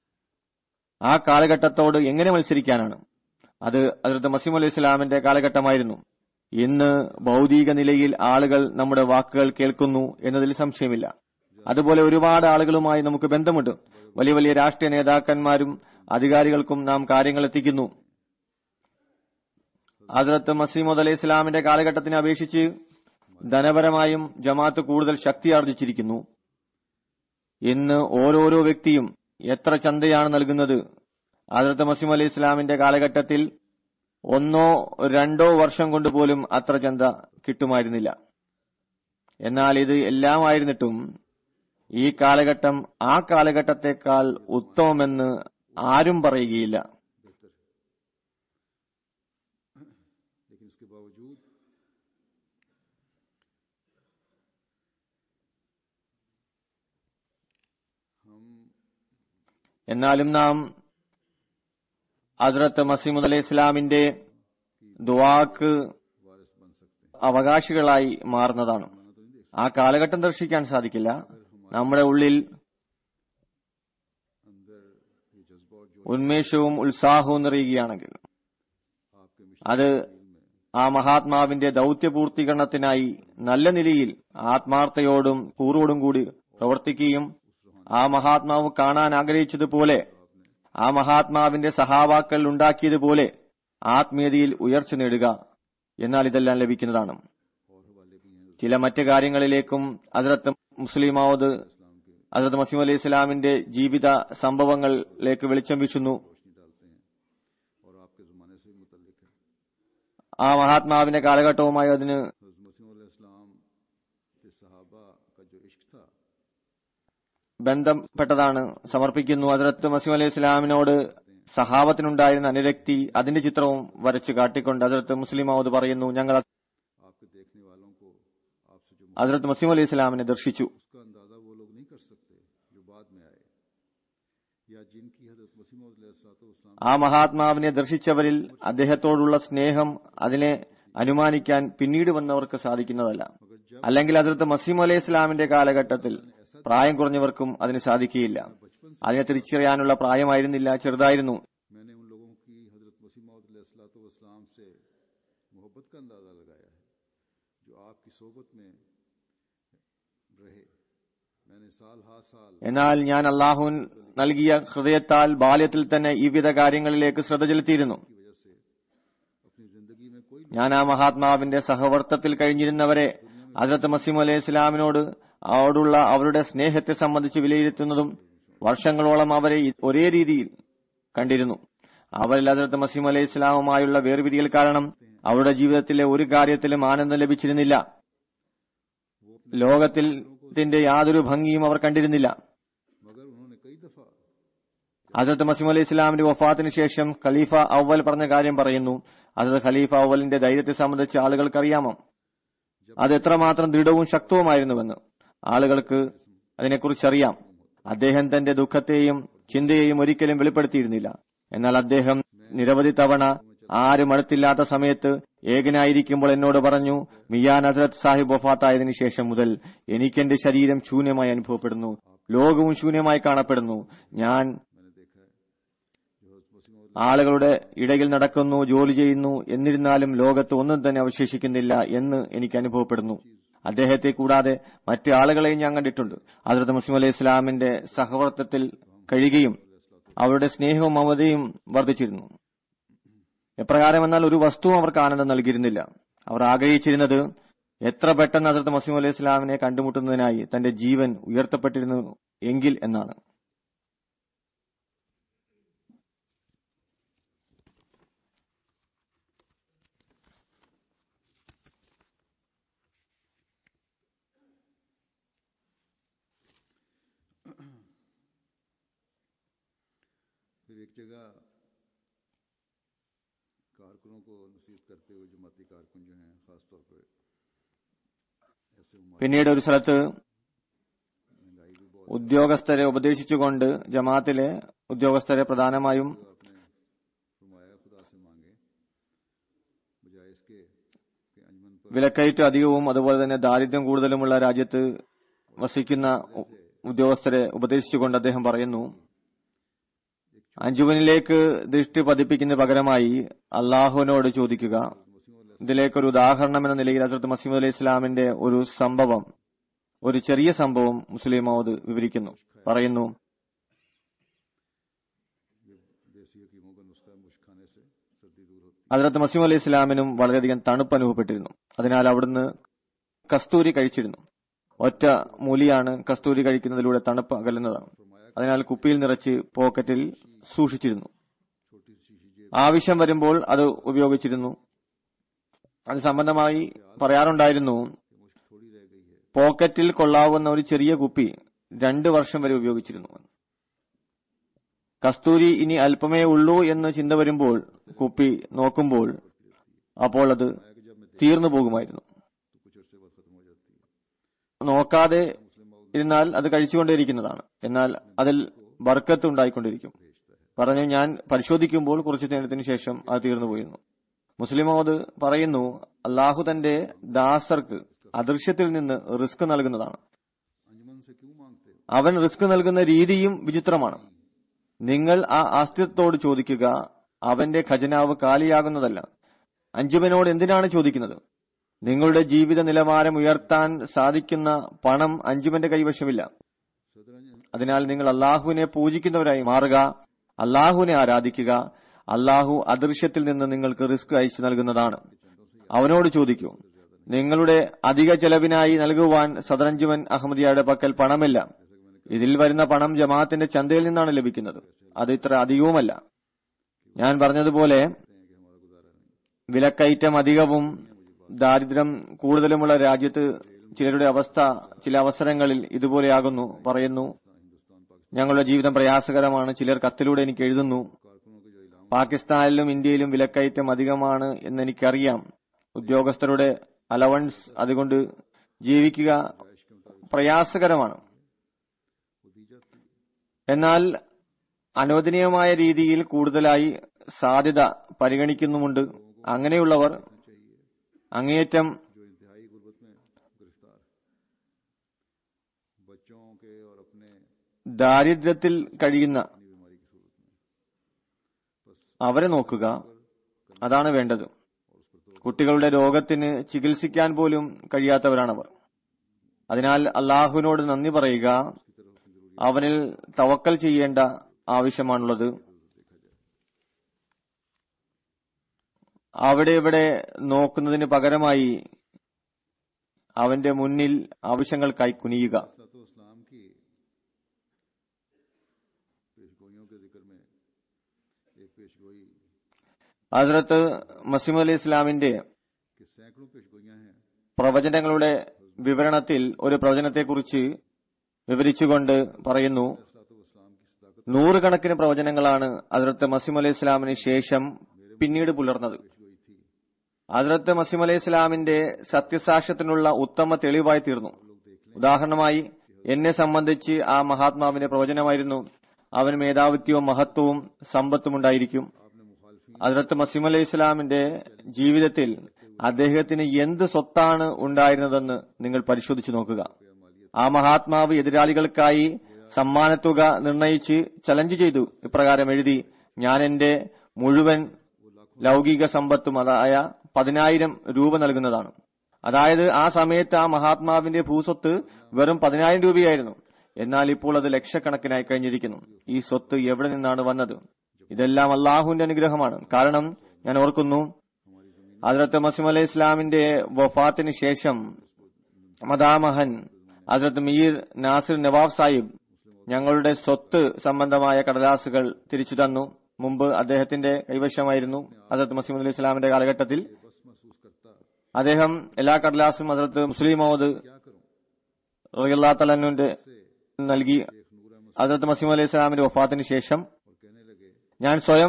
ആ കാലഘട്ടത്തോട് എങ്ങനെ മത്സരിക്കാനാണ് അത് അതിർത്ത് മസീം അലൈഹി ഇസ്ലാമിന്റെ കാലഘട്ടമായിരുന്നു ഇന്ന് ഭൗതിക നിലയിൽ ആളുകൾ നമ്മുടെ വാക്കുകൾ കേൾക്കുന്നു എന്നതിൽ സംശയമില്ല അതുപോലെ ഒരുപാട് ആളുകളുമായി നമുക്ക് ബന്ധമുണ്ട് വലിയ വലിയ രാഷ്ട്രീയ നേതാക്കന്മാരും അധികാരികൾക്കും നാം കാര്യങ്ങൾ എത്തിക്കുന്നു ഹസ്രത്ത് മസീമുദ് അലൈഹി ഇസ്ലാമിന്റെ കാലഘട്ടത്തിനെ അപേക്ഷിച്ച് ധനപരമായും ജമാഅത്ത് കൂടുതൽ ശക്തി ആർജിച്ചിരിക്കുന്നു ഇന്ന് ഓരോരോ വ്യക്തിയും എത്ര ചന്തയാണ് നൽകുന്നത് ഹസ്രത്ത് മസീം അലൈഹി ഇസ്ലാമിന്റെ കാലഘട്ടത്തിൽ ഒന്നോ രണ്ടോ വർഷം കൊണ്ട് പോലും അത്ര ചന്ത കിട്ടുമായിരുന്നില്ല എന്നാൽ ഇത് എല്ലാമായിരുന്നിട്ടും ഈ കാലഘട്ടം ആ കാലഘട്ടത്തെക്കാൾ ഉത്തമമെന്ന് ആരും പറയുകയില്ല लेकिन इसके बावजूद हम എന്നാലും നാം ഹസ്രത്ത് മസീമുദ് അലൈഹി ഇസ്ലാമിന്റെ ദുവാക്ക് वारिस बन सकते हैं അവകാശികളായി മാറുന്നതാണ് ആ കാലഘട്ടം ദർശിക്കാൻ സാധിക്കില്ല നമ്മുടെ ഉള്ളിൽ अंदर ये जज्बा और जो ഉന്മേഷവും ഉത്സാഹവും നിറയുകയാണെങ്കിൽ आपके मिशन അത് ആ മഹാത്മാവിന്റെ ദൗത്യപൂർത്തീകരണത്തിനായി നല്ല നിലയിൽ ആത്മാർത്ഥയോടും കൂറോടും കൂടി പ്രവർത്തിക്കുകയും ആ മഹാത്മാവ് കാണാൻ ആഗ്രഹിച്ചതുപോലെ ആ മഹാത്മാവിന്റെ സഹാവാക്കൾ ഉണ്ടാക്കിയതുപോലെ ആത്മീയതയിൽ ഉയർച്ച നേടുക എന്നാൽ ഇതെല്ലാം ലഭിക്കുന്നതാണ് और हवाले भी हैं ചില മറ്റ് കാര്യങ്ങളിലേക്കും അതിർത്ത് മുസ്ലിമാവത് അതിർത്ത് മസീം അലൈഹി ഇസ്ലാമിന്റെ ജീവിത സംഭവങ്ങളിലേക്ക് വെളിച്ചം വീശുന്നു रोशनी डालते हैं और आपके ज़माने से भी मुतलिक है ആ മഹാത്മാവിന്റെ കാലഘട്ടവുമായി അതിന് हज़रत मसीह इस्लाम के सहाबा का जो इश्क था ബന്ധപ്പെട്ടതാണ് സമർപ്പിക്കുന്നു അതിർത്ത് മസീം അലൈഹി ഇസ്ലാമിനോട് സഹാബത്തിനുണ്ടായിരുന്ന അനുരക്തി അതിന്റെ ചിത്രവും വരച്ചു കാട്ടിക്കൊണ്ട് അതിർത്ത് മുസ്ലിം മൗദ് പറയുന്നു ഞങ്ങൾ आपके देखने वालों को आपसे जो അതിർത്ത് മസീം അലൈഹി ഇസ്ലാമിനെ ദർശിച്ചു उसका अंदाजा वो लोग नहीं कर सकते जो बाद में आए या जिनकी हजरत मसीम इस्लाम ആ മഹാത്മാവിനെ ദർശിച്ചവരിൽ അദ്ദേഹത്തോടുള്ള സ്നേഹം അതിനെ അനുമാനിക്കാൻ പിന്നീട് വന്നവർക്ക് സാധിക്കുന്നതല്ല അല്ലെങ്കിൽ അതിർത്ത് മസീം അലൈഹി ഇസ്ലാമിന്റെ കാലഘട്ടത്തിൽ പ്രായം കുറഞ്ഞവർക്കും അതിന് സാധിക്കുകയില്ല അതിനെ തിരിച്ചറിയാനുള്ള പ്രായമായിരുന്നില്ല ചെറുതായിരുന്നു मैंने उन लोगों की हजरत मसीम इस्लाम से मोहब्बत का अंदाज़ा लगाया है जो आपकी सोबत में रहे मैंने साल हा साल എന്നാൽ ഞാൻ അള്ളാഹുൻ നൽകിയ ഹൃദയത്താൽ ബാല്യത്തിൽ തന്നെ ഈ വിധ കാര്യങ്ങളിലേക്ക് ശ്രദ്ധ ചെലുത്തിയിരുന്നു की वजह से अपनी ज़िंदगी में ഞാൻ ആ മഹാത്മാവിന്റെ സഹവർത്തത്തിൽ കഴിഞ്ഞിരുന്നവരെ ഹസ്രത്ത് മസീം അലൈഹി ഇസ്ലാമിനോട് അവരോടുള്ള അവരുടെ സ്നേഹത്തെ സംബന്ധിച്ച് വിലയിരുത്തുന്നതും വർഷങ്ങളോളം അവരെ ഇ- ഒരേ രീതിയിൽ കണ്ടിരുന്നു അവരിൽ ഹസ്രത്ത് മസീം അലൈഹി ഇസ്ലാമുമായുള്ള വേർപിരിയൽ കാരണം അവരുടെ ജീവിതത്തിലെ ഒരു കാര്യത്തിലും ആനന്ദം ലഭിച്ചിരുന്നില്ല ലോകത്തിൽ ത്തിന്റെ യാതൊരു ഭംഗിയും അവർ കണ്ടിരുന്നില്ല मगर उन्होंने कई दफा ഹസരത്ത് മസീം അലൈഹി ഇസ്ലാമിന്റെ വഫാത്തിന് ശേഷം ഖലീഫ അവൽ പറഞ്ഞ കാര്യം പറയുന്നു ഹസരത്ത് ഖലീഫ അവലിന്റെ ധൈര്യത്തെ സംബന്ധിച്ച് ആളുകൾക്കറിയാമോ അത് എത്രമാത്രം ദൃഢവും ശക്തവുമായിരുന്നുവെന്ന് ആളുകൾക്ക് അതിനെക്കുറിച്ചറിയാം അദ്ദേഹം തന്റെ ദുഃഖത്തെയും ചിന്തയെയും ഒരിക്കലും വെളിപ്പെടുത്തിയിരുന്നില്ല എന്നാൽ അദ്ദേഹം നിരവധി തവണ ആരും അടുത്തില്ലാത്ത സമയത്ത് ഏകനായിരിക്കുമ്പോൾ എന്നോട് പറഞ്ഞു മിയാൻ ഹസ്രത് സാഹിബ് വഫാത്തായതിനു ശേഷം മുതൽ എനിക്കെന്റെ ശരീരം ശൂന്യമായി അനുഭവപ്പെടുന്നു ലോകവും ശൂന്യമായി കാണപ്പെടുന്നു ഞാൻ ആളുകളുടെ ഇടയിൽ നടക്കുന്നു ജോലി ചെയ്യുന്നു എന്നിരുന്നാലും ലോകത്ത് ഒന്നും തന്നെ അവശേഷിക്കുന്നില്ല എന്ന് എനിക്ക് അനുഭവപ്പെടുന്നു അദ്ദേഹത്തെ കൂടാതെ മറ്റു ആളുകളെയും ഞാൻ കണ്ടിട്ടുണ്ട് ഹസ്രത്ത് മുസ്ലിം അലൈഹി ഇസ്ലാമിന്റെ സഹവർത്തത്തിൽ കഴിയുകയും അവരുടെ സ്നേഹവും മമതയും വർദ്ധിച്ചിരുന്നു എപ്രകാരം എന്നാൽ ഒരു വസ്തുവും അവർക്ക് ആനന്ദം നൽകിയിരുന്നില്ല അവർ ആഗ്രഹിച്ചിരുന്നത് എത്ര പെട്ടെന്ന് ഹസ്രത്ത് മസീം അലൈഹി ഇസ്ലാമിനെ കണ്ടുമുട്ടുന്നതിനായി തന്റെ ജീവൻ ഉയർത്തപ്പെട്ടിരുന്നു എങ്കിൽ എന്നാണ് फिर एक जगह कारकुनों को नसीहत करते हुए जमाती कारकुन जो हैं खास तौर पर ऐसे उम्र പിന്നീട് ഒരു സ്ഥലത്ത് महंगाई भी बहुत ഉദ്യോഗസ്ഥരെ ഉപദേശിച്ചുകൊണ്ട് ജമാഅത്തിലെ ഉദ്യോഗസ്ഥരെ പ്രധാനമായും आपने फरमाया खुदा से मांगे बजाय इसके कि अंजमन पर വിലക്കയറ്റം അധികവും അതുപോലെ തന്നെ ദാരിദ്ര്യം കൂടുതലുമുള്ള രാജ്യത്ത് വസിക്കുന്ന ഉ- ഉദ്യോഗസ്ഥരെ ഉപദേശിച്ചുകൊണ്ട് അദ്ദേഹം പറയുന്നു അഞ്ജുവനിലേക്ക് ദൃഷ്ടി പതിപ്പിക്കുന്ന പകരമായി അള്ളാഹുവിനോട് ചോദിക്കുക ഇതിലേക്കൊരു ഉദാഹരണം എന്ന നിലയിൽ ഹസരത്ത് മസീമദ് അലൈഹി ഇസ്ലാമിന്റെ ഒരു സംഭവം ഒരു ചെറിയ സംഭവം മുസ്ലിം മൗദ് വിവരിക്കുന്നു പറയുന്നു देसी हकीमों का नुस्खा मुश्क खाने से सर्दी दूर होती ഹസരത്ത് മസീം അലൈഹി ഇസ്ലാമിനും വളരെയധികം തണുപ്പ് അനുഭവപ്പെട്ടിരുന്നു അതിനാൽ അവിടുന്ന് കസ്തൂരി കഴിച്ചിരുന്നു ഒറ്റ മൂലിയാണ് കസ്തൂരി കഴിക്കുന്നതിലൂടെ തണുപ്പ് അകലുന്നതാണ് അതിനാൽ കുപ്പിയിൽ നിറച്ച് പോക്കറ്റിൽ സൂക്ഷിച്ചിരുന്നു छोटी सी शीशी ആവശ്യം വരുമ്പോൾ അത് ഉപയോഗിച്ചിരുന്നു അത് സംബന്ധമായി പറയാറുണ്ടായിരുന്നു कि मुश्क थोड़ी रह गई है പോക്കറ്റിൽ കൊള്ളാവുന്ന ഒരു ചെറിയ കുപ്പി രണ്ടു വർഷം വരെ ഉപയോഗിച്ചിരുന്നു കസ്തൂരി ഇനി അല്പമേ ഉള്ളൂ എന്ന് ചിന്ത വരുമ്പോൾ കുപ്പി നോക്കുമ്പോൾ അപ്പോൾ അത് തീർന്നു പോകുമായിരുന്നു तो कुछ अरसे बाद खत्म हो जाती है നോക്കാതെ ഇരുന്നാൽ അത് കഴിച്ചുകൊണ്ടേയിരിക്കുന്നതാണ് എന്നാൽ അതിൽ ബർക്കത്ത് ഉണ്ടായിക്കൊണ്ടിരിക്കും പറഞ്ഞു ഞാൻ പരിശോധിക്കുമ്പോൾ കുറച്ചു നേരത്തിന് ശേഷം അത് തീർന്നു പോയിരുന്നു മുസ്ലിമോദ് പറയുന്നു അള്ളാഹു തന്റെ ദാസർക്ക് അദൃശ്യത്തിൽ നിന്ന് റിസ്ക് നൽകുന്നതാണ് अंजमन से क्यों मांगते हो അവൻ റിസ്ക് നൽകുന്ന രീതിയും വിചിത്രമാണ് നിങ്ങൾ ആ അസ്തിത്വത്തോട് ചോദിക്കുക അവന്റെ ഖജനാവ് കാലിയാകുന്നതല്ല അഞ്ജുമനോട് എന്തിനാണ് ചോദിക്കുന്നത് നിങ്ങളുടെ ജീവിത നിലവാരം ഉയർത്താൻ സാധിക്കുന്ന പണം അഞ്ജുമന്റെ കൈവശമില്ല सदर अंज- അതിനാൽ നിങ്ങൾ അള്ളാഹുവിനെ പൂജിക്കുന്നവരായി മാറുക അള്ളാഹുവിനെ ആരാധിക്കുക അള്ളാഹു അദൃശ്യത്തിൽ നിന്ന് നിങ്ങൾക്ക് റിസ്ക് അയച്ചു നൽകുന്നതാണ് അവനോട് ചോദിക്കൂ നിങ്ങളുടെ അധിക ചെലവിനായി നൽകുവാൻ സദറഞ്ജുമൻ അഹമ്മദിയയുടെ പക്കൽ പണമില്ല ഇതിൽ വരുന്ന പണം ജമാഅത്തിന്റെ ചന്തയിൽ നിന്നാണ് ലഭിക്കുന്നത് അത് ഇത്ര അധികവുമല്ല ഞാൻ പറഞ്ഞതുപോലെ വിലക്കയറ്റം അധികവും ദാരിദ്ര്യം കൂടുതലുമുള്ള രാജ്യത്ത് ചിലരുടെ അവസ്ഥ ചില അവസരങ്ങളിൽ ഇതുപോലെയാകുന്നു പറയുന്നു ഞങ്ങളുടെ ജീവിതം പ്രയാസകരമാണ് ചിലർ കത്തിലൂടെ എനിക്ക് എഴുതുന്നു പാകിസ്ഥാനിലും ഇന്ത്യയിലും വിലക്കയറ്റം അധികമാണ് എന്ന് എനിക്കറിയാം ഉദ്യോഗസ്ഥരുടെ അലവൻസ് അതുകൊണ്ട് ജീവിക്കുക പ്രയാസകരമാണ് എന്നാൽ അനുവദനീയമായ രീതിയിൽ കൂടുതലായി സാധ്യത പരിഗണിക്കുന്നുമുണ്ട് അങ്ങനെയുള്ളവർ അങ്ങേയറ്റം जो इंतहाई गुर्बत में गिरफ्तार है बच्चों के और अपने ദാരിദ്ര്യത്തിൽ കഴിയുന്ന अपनी बीमारी की सूरत में അവരെ നോക്കുക അതാണ് വേണ്ടത് കുട്ടികളുടെ രോഗത്തിന് ചികിത്സിക്കാൻ പോലും കഴിയാത്തവരാണവർ അതിനാൽ അള്ളാഹുവിനോട് നന്ദി പറയുക അവനിൽ തവക്കൽ ചെയ്യേണ്ട ആവശ്യമാണുള്ളത് അവിടെ ഇവിടെ നോക്കുന്നതിന് പകരമായി അവന്റെ മുന്നിൽ ആവശ്യങ്ങൾക്കായി കുനിയുക इस्लाम की पेशगोइयों के जिक्र में एक पेशगोई ഹസ്രത്ത് മസീം അലി ഇസ്ലാമിന്റെ कि सैकड़ों पेशगोइयां हैं പ്രവചനങ്ങളുടെ വിവരണത്തിൽ ഒരു പ്രവചനത്തെക്കുറിച്ച് വിവരിച്ചുകൊണ്ട് പറയുന്നു इस्लाम की सदाकत നൂറുകണക്കിന് പ്രവചനങ്ങളാണ് ഹസ്രത്ത് മസീം അലൈഹി ഇസ്ലാമിന് ശേഷം പിന്നീട് പുലർന്നത് पेशगोई थी ഹസ്രത്ത് മസീം അലൈഹി ഇസ്ലാമിന്റെ സത്യസാക്ഷ്യത്തിനുള്ള ഉത്തമ തെളിവായി തീർന്നു ഉദാഹരണമായി എന്നെ സംബന്ധിച്ച് ആ മഹാത്മാവിന്റെ പ്രവചനമായിരുന്നു അവന് മേധാവിത്വവും മഹത്വവും സമ്പത്തും ഉണ്ടായിരിക്കും आपने मुखालफी ഹസ്രത്ത് മസീം അലൈഹി ഇസ്ലാമിന്റെ ജീവിതത്തിൽ അദ്ദേഹത്തിന് എന്ത് സ്വത്താണ് ഉണ്ടായിരുന്നതെന്ന് നിങ്ങൾ പരിശോധിച്ചു നോക്കുക ആ മഹാത്മാവ് എതിരാളികൾക്കായി സമ്മാനത്തുക നിർണയിച്ച് ചലഞ്ച് ചെയ്തു ഇപ്രകാരം എഴുതി ഞാൻ എന്റെ മുഴുവൻ ലൗകിക സമ്പത്തും അതായ പതിനായിരം രൂപ നൽകുന്നതാണ് അതായത് ആ സമയത്ത് ആ മഹാത്മാവിന്റെ ഭൂസ്വത്ത് വെറും പതിനായിരം രൂപയായിരുന്നു എന്നാൽ ഇപ്പോൾ അത് ലക്ഷക്കണക്കിനായി കഴിഞ്ഞിരിക്കുന്നു ഈ സ്വത്ത് എവിടെ നിന്നാണ് വന്നത് ഇതെല്ലാം അള്ളാഹുവിന്റെ അനുഗ്രഹമാണ് കാരണം ഞാൻ ഓർക്കുന്നു ഹസ്രത്ത് മസീം അലൈഹി ഇസ്ലാമിന്റെ വഫാത്തിന് ശേഷം മദാമഹൻ ഹസ്രത്ത് മീർ നാസിർ നവാബ് സാഹിബ് ഞങ്ങളുടെ സ്വത്ത് സംബന്ധമായ കടലാസുകൾ തിരിച്ചു തന്നു മുമ്പ് അദ്ദേഹത്തിന്റെ കൈവശമായിരുന്നു ഹസരത്ത് മസീം അലി ഇസ്ലാമിന്റെ കാലഘട്ടത്തിൽ बस महसूस करता അദ്ദേഹം എല്ലാ കടലാസും ഹസരത്ത് മുസ്ലിം മൗദ് क्या करूं റളിയല്ലാ തലന്നുന്റെ നൽകി ഹസരത്ത് മസീം അലൈഹി ഇസ്ലാമിന്റെ വഫാത്തിന് ശേഷം और कहने लगे ഞാൻ സ്വയം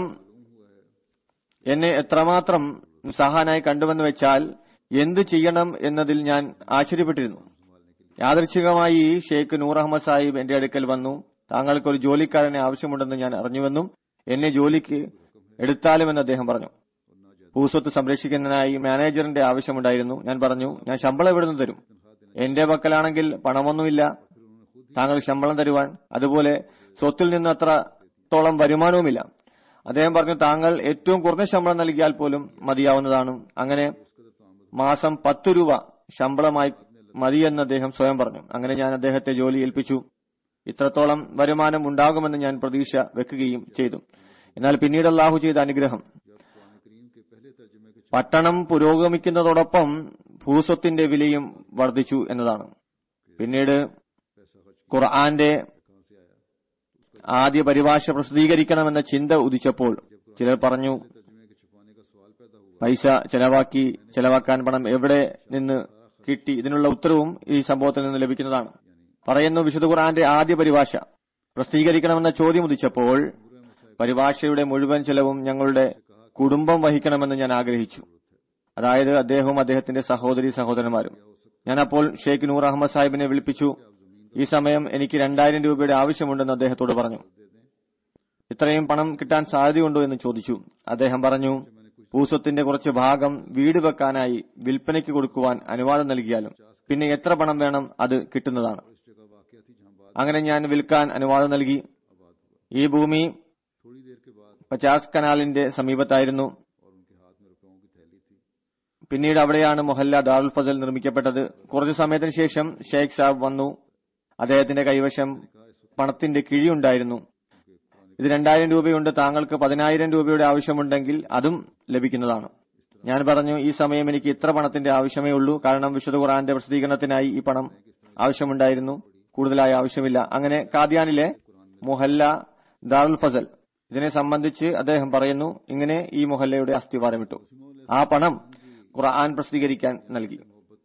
എന്നെ എത്രമാത്രം സഹാനായി കണ്ടുവെന്ന് വെച്ചാൽ എന്തു ചെയ്യണം എന്നതിൽ ഞാൻ ആശ്ചര്യപ്പെട്ടിരുന്നു യാദൃച്ഛികമായി ഷെയ്ഖ് നൂർ അഹമ്മദ് സാഹിബ് എന്റെ അടുക്കൽ വന്നു താങ്കൾക്ക് ഒരു ജോലിക്കാരനെ ആവശ്യമുണ്ടെന്ന് ഞാൻ അറിഞ്ഞുവെന്നും എന്നെ ജോലിക്ക് എടുത്താലുമെന്ന് അദ്ദേഹം പറഞ്ഞു ഭൂസ്വത്ത് സംരക്ഷിക്കുന്നതിനായി മാനേജറിന്റെ ആവശ്യമുണ്ടായിരുന്നു ഞാൻ പറഞ്ഞു ഞാൻ ശമ്പളം എവിടുന്ന് തരും എന്റെ പക്കലാണെങ്കിൽ പണമൊന്നുമില്ല താങ്കൾ ശമ്പളം തരുവാൻ അതുപോലെ സ്വത്തിൽ നിന്ന് അത്രത്തോളം വരുമാനവുമില്ല അദ്ദേഹം പറഞ്ഞു താങ്കൾ ഏറ്റവും കുറഞ്ഞ ശമ്പളം നൽകിയാൽ പോലും മതിയാവുന്നതാണ് അങ്ങനെ മാസം പത്ത് രൂപ ശമ്പളമായി മതിയെന്ന് അദ്ദേഹം സ്വയം പറഞ്ഞു അങ്ങനെ ഞാൻ അദ്ദേഹത്തെ ജോലി ഏൽപ്പിച്ചു ഇത്രത്തോളം വരുമാനം ഉണ്ടാകുമെന്ന് ഞാൻ പ്രതീക്ഷ വെക്കുകയും ചെയ്തു എന്നാൽ പിന്നീട് അള്ളാഹു ചെയ്ത അനുഗ്രഹം कुरान करीम के पहले तर्जुमे के പട്ടണം പുരോഗമിക്കുന്നതോടൊപ്പം ഭൂസ്വത്തിന്റെ വിലയും വർദ്ധിച്ചു എന്നതാണ് പിന്നീട് ഖുർആന്റെ कहां से आया ആദ്യ പരിഭാഷ പ്രസിദ്ധീകരിക്കണമെന്ന ചിന്ത ഉദിച്ചപ്പോൾ ചിലർ പറഞ്ഞു तर्जुमे के छुपाने का सवाल पैदा हुआ പൈസ ചെലവാക്കി ചെലവാക്കാൻ പണം എവിടെ നിന്ന് കിട്ടി ഇതിനുള്ള ഉത്തരവും ഈ സംഭവത്തിൽ നിന്ന് ലഭിക്കുന്നതാണ് പറയുന്നു വിശുദ്ധ ഖുർആന്റെ ആദ്യ പരിഭാഷ പ്രസിദ്ധീകരിക്കണമെന്ന ചോദ്യം ഉദിച്ചപ്പോൾ പരിഭാഷയുടെ മുഴുവൻ ചെലവും ഞങ്ങളുടെ കുടുംബം വഹിക്കണമെന്ന് ഞാൻ ആഗ്രഹിച്ചു അതായത് അദ്ദേഹവും അദ്ദേഹത്തിന്റെ സഹോദരി സഹോദരന്മാരും ഞാൻ അപ്പോൾ ഷെയ്ഖ് നൂർ അഹമ്മദ് സാഹിബിനെ വിളിപ്പിച്ചു ഈ സമയം എനിക്ക് രണ്ടായിരം രൂപയുടെ ആവശ്യമുണ്ടെന്ന് അദ്ദേഹത്തോട് പറഞ്ഞു ഇത്രയും പണം കിട്ടാൻ സാധ്യതയുണ്ടോ എന്ന് ചോദിച്ചു അദ്ദേഹം പറഞ്ഞു ഭൂസ്വത്തിന്റെ കുറച്ച് ഭാഗം വീട് വെക്കാനായി വിൽപ്പനയ്ക്ക് കൊടുക്കുവാൻ അനുവാദം നൽകിയാലും പിന്നെ എത്ര പണം വേണം അത് കിട്ടുന്നതാണ് इस जगह वाकया थी जहां बाद അങ്ങനെ ഞാൻ വിൽക്കാൻ അനുവാദം നൽകി आबाद हुआ ഈ ഭൂമി थोड़ी देर के बाद പച്ചാസ് കനാലിന്റെ സമീപത്തായിരുന്നു और उनके हाथ में रुपयों की थैली थी പിന്നീട് അവിടെയാണ് മൊഹല്ല ദാറുൽ ഫസൽ നിർമ്മിക്കപ്പെട്ടത് കുറച്ചു സമയത്തിന് ശേഷം ഷെയ്ഖ് സാബ് വന്നു അദ്ദേഹത്തിന്റെ കൈവശം പണത്തിന്റെ കിഴിയുണ്ടായിരുന്നു ഇത് രണ്ടായിരം രൂപയുണ്ട് താങ്കൾക്ക് പതിനായിരം രൂപയുടെ ആവശ്യമുണ്ടെങ്കിൽ അതും ലഭിക്കുന്നതാണ് ഞാൻ പറഞ്ഞു ഈ സമയം എനിക്ക് ഇത്ര പണത്തിന്റെ ആവശ്യമേ ഉള്ളൂ കാരണം വിശുദ്ധ ഖുറാന്റെ പ്രസിദ്ധീകരണത്തിനായി ഈ പണം ആവശ്യമുണ്ടായിരുന്നു കൂടുതലായി ആവശ്യമില്ല അങ്ങനെ കാദ്യാനിലെ മുഹല്ല ദാറുൽ ഫസൽ ഇതിനെ സംബന്ധിച്ച് അദ്ദേഹം പറയുന്നു ഇങ്ങനെ ഈ മുഹല്ലയുടെ അസ്ഥിവാരമിട്ടു ആ പണം ഖുർആൻ പ്രസിദ്ധീകരിക്കാൻ നൽകി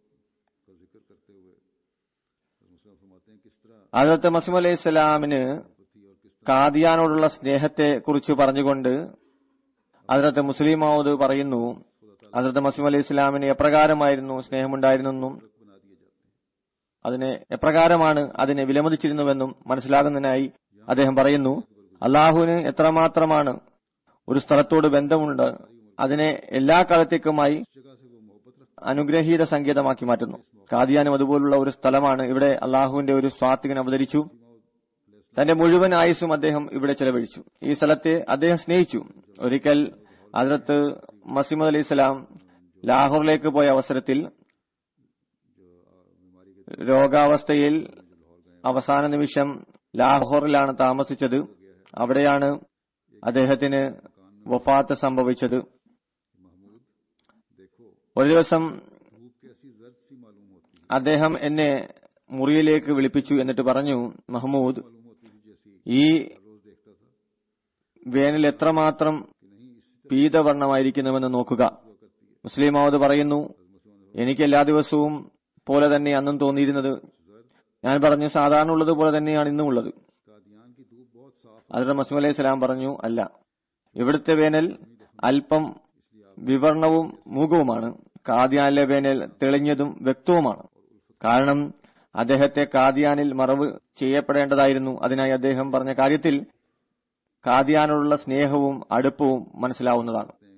का जिक्र करते हुए मुस्लिम फरमाते हैं किस तरह ഹജറത്ത് മസീം അലൈഹി സ്വലാമിന് थी और किस കാദിയാനോടുള്ള സ്നേഹത്തെ കുറിച്ച് പറഞ്ഞുകൊണ്ട് ഹജറത്ത് മുസ്ലിം മൗദ് പറയുന്നു ഹജറത്ത് മസീം അലൈഹി ഇസ്ലാമിന് എപ്രകാരമായിരുന്നു സ്നേഹമുണ്ടായിരുന്നെന്നും बना दिए जाते हैं അതിനെ എപ്രകാരമാണ് അതിനെ വിലമതിച്ചിരുന്നുവെന്നും മനസ്സിലാകുന്നതിനായി അദ്ദേഹം പറയുന്നു അള്ളാഹുവിന് എത്രമാത്രമാണ് ഒരു സ്ഥലത്തോട് ബന്ധമുണ്ട് അതിനെ എല്ലാ കാലത്തേക്കുമായി इस जगह से वो मोहब्बत रख അനുഗ്രഹീത സംഗീതമാക്കി മാറ്റുന്നു കാദിയാനും അതുപോലുള്ള ഒരു സ്ഥലമാണ് ഇവിടെ അള്ളാഹുവിന്റെ ഒരു സ്വാത്വികൻ അവതരിച്ചു തന്റെ മുഴുവൻ ആയുസ്സും അദ്ദേഹം ഇവിടെ ചെലവഴിച്ചു ഈ സ്ഥലത്തെ അദ്ദേഹം സ്നേഹിച്ചു ഒരിക്കൽ അതിർത്ത് മസീമദ് അലി ഇസ്ലാം ലാഹോറിലേക്ക് പോയ അവസരത്തിൽ രോഗാവസ്ഥയിൽ അവസാന നിമിഷം ലാഹോറിലാണ് താമസിച്ചത് അവിടെയാണ് അദ്ദേഹത്തിന് വഫാത്ത് സംഭവിച്ചത് ഒരു ദിവസം धूप कैसी जर्द सी मालूम होती है അദ്ദേഹം എന്നെ മുറിയിലേക്ക് വിളിപ്പിച്ചു എന്നിട്ട് പറഞ്ഞു മഹ്മൂദ് मालूम होती थी जैसी ഈ रोज देखता था വേനൽ എത്രമാത്രം कि नहीं इसी പീതവർണ്ണമായിരിക്കുന്നുവെന്ന് നോക്കുക तरह करती है മുസ്ലിം മൗദ് പറയുന്നു मुसलमान എനിക്ക് എല്ലാ ദിവസവും പോലെ തന്നെ അന്നും തോന്നിയിരുന്നത് ഞാൻ പറഞ്ഞു സാധാരണ ഉള്ളത് പോലെ തന്നെയാണ് ഇന്നും ഉള്ളത് कादियान की धूप बहुत साफ അതിന്റെ മസൂം അലൈഹി സ്വലാം പറഞ്ഞു അല്ല ഇവിടുത്തെ വേനൽ അല്പം വിവരണവും മൂകവുമാണ് കാദ്യാനിലെ വേനൽ തെളിഞ്ഞതും വ്യക്തവുമാണ് കാരണം അദ്ദേഹത്തെ കാദ്യാനിൽ മറവ് ചെയ്യപ്പെടേണ്ടതായിരുന്നു അതിനായി അദ്ദേഹം പറഞ്ഞ കാര്യത്തിൽ കാദ്യാനോടുള്ള സ്നേഹവും അടുപ്പവും മനസ്സിലാവുന്നതാണ് हैं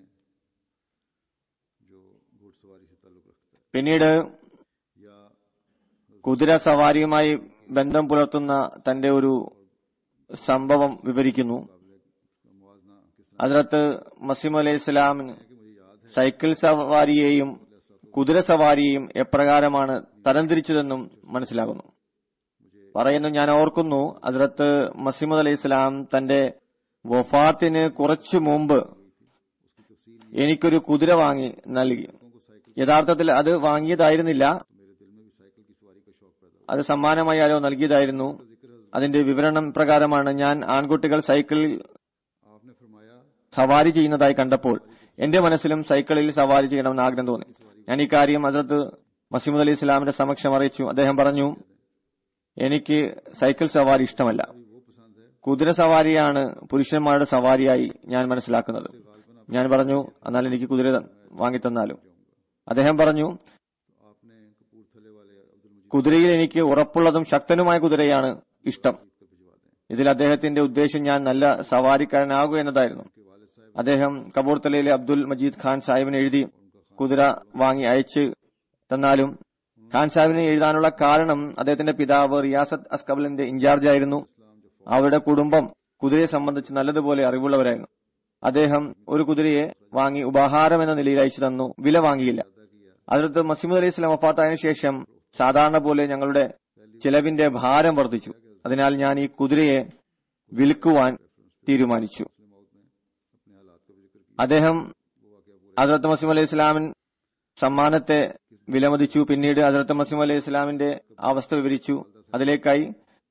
जो घुड़सवारी से ताल्लुक रखता है പിന്നീട് या കുതിര സവാരിയുമായി ബന്ധം പുലർത്തുന്ന തന്റെ ഒരു സംഭവം വിവരിക്കുന്നു मुकाबले उसका मुआवजना किस तरह ഹസ്രത്ത് മസീം അലൈഹി സ്വലാമിന് है कि मुझे याद है സൈക്കിൾ സവാരിയെയും കുതിര സവാരിയെയും എപ്രകാരമാണ് തരംതിരിച്ചതെന്നും മനസ്സിലാകുന്നു പറയുന്നു ഞാൻ ഓർക്കുന്നു ഹസ്രത്ത് മസീമദ് അലൈഹി സ്വലാം തന്റെ വഫാത്തിന് കുറച്ചു മുമ്പ് എനിക്കൊരു കുതിര വാങ്ങി നൽകി को साइकिल യഥാർത്ഥത്തിൽ അത് വാങ്ങിയതായിരുന്നില്ല तो मेरे दिल में भी साइकिल की सवारी का शौक पैदा അത് സമ്മാനമായി ആരോ നൽകിയതായിരുന്നു हुआ जिक्र हज़रत അതിന്റെ വിവരണം പ്രകാരമാണ് ഞാൻ ആൺകുട്ടികൾ സൈക്കിളിൽ आपने फरमाया സവാരി ചെയ്യുന്നതായി കണ്ടപ്പോൾ എന്റെ മനസ്സിലും സൈക്കിളിൽ സവാരി ചെയ്യണമെന്ന് ആഗ്രഹം തോന്നി ഞാൻ ഈ കാര്യം ഹസ്രത്ത് മസീമുദ് അലി ഇസ്ലാമിന്റെ സമക്ഷം അറിയിച്ചു അദ്ദേഹം പറഞ്ഞു എനിക്ക് സൈക്കിൾ സവാരി ഇഷ്ടമല്ല अभी वो पसंद है കുതിര സവാരിയാണ് പുരുഷന്മാരുടെ സവാരിയായി ഞാൻ മനസ്സിലാക്കുന്നത് ഞാൻ പറഞ്ഞു എന്നാൽ എനിക്ക് കുതിര വാങ്ങിത്തന്നാലും അദ്ദേഹം പറഞ്ഞു तो आपने कपूरथले वाले अब्दुल मजीद കുതിരയിൽ എനിക്ക് ഉറപ്പുള്ളതും ശക്തനുമായ കുതിരയാണ് ഇഷ്ടം को भिजवा दें ഇതിൽ അദ്ദേഹത്തിന്റെ ഉദ്ദേശം ഞാൻ നല്ല സവാരിക്കാരനാകുക എന്നതായിരുന്നു के वालिद साहब അദ്ദേഹം കപൂർത്തലയിലെ അബ്ദുൽ മജീദ് ഖാൻ സാഹിബിന് എഴുതി കുതിര വാങ്ങി അയച്ച് തന്നാലും ഖാൻ സാഹിബിന് എഴുതാനുള്ള കാരണം അദ്ദേഹത്തിന്റെ പിതാവ് റിയാസത്ത് അസ്കബലിന്റെ ഇൻചാർജ് ആയിരുന്നു അവരുടെ കുടുംബം കുതിരയെ സംബന്ധിച്ച് നല്ലതുപോലെ അറിവുള്ളവരായിരുന്നു അദ്ദേഹം ഒരു കുതിരയെ വാങ്ങി ഉപഹാരം എന്ന നിലയിൽ അയച്ചു തന്നു വില വാങ്ങിയില്ല അതിർത്ത് മസീമുദ് അലൈഹി സ്വലാം വഫാത്തായതിനു ശേഷം സാധാരണ പോലെ ഞങ്ങളുടെ ചെലവിന്റെ ഭാരം വർദ്ധിച്ചു അതിനാൽ ഞാൻ ഈ കുതിരയെ വിൽക്കുവാൻ തീരുമാനിച്ചു मौत ने अपने हालात का भी जिक्र किया അദ്ദേഹം वो वाकया पूरे ഹസരത്ത് മസീം അലൈഹി ഇസ്ലാമിൻ സമ്മാനത്തെ വിലമതിച്ചു പിന്നീട് ഹസരത്ത് മസീം അലൈഹി ഇസ്ലാമിന്റെ അവസ്ഥ വിവരിച്ചു അതിലേക്കായി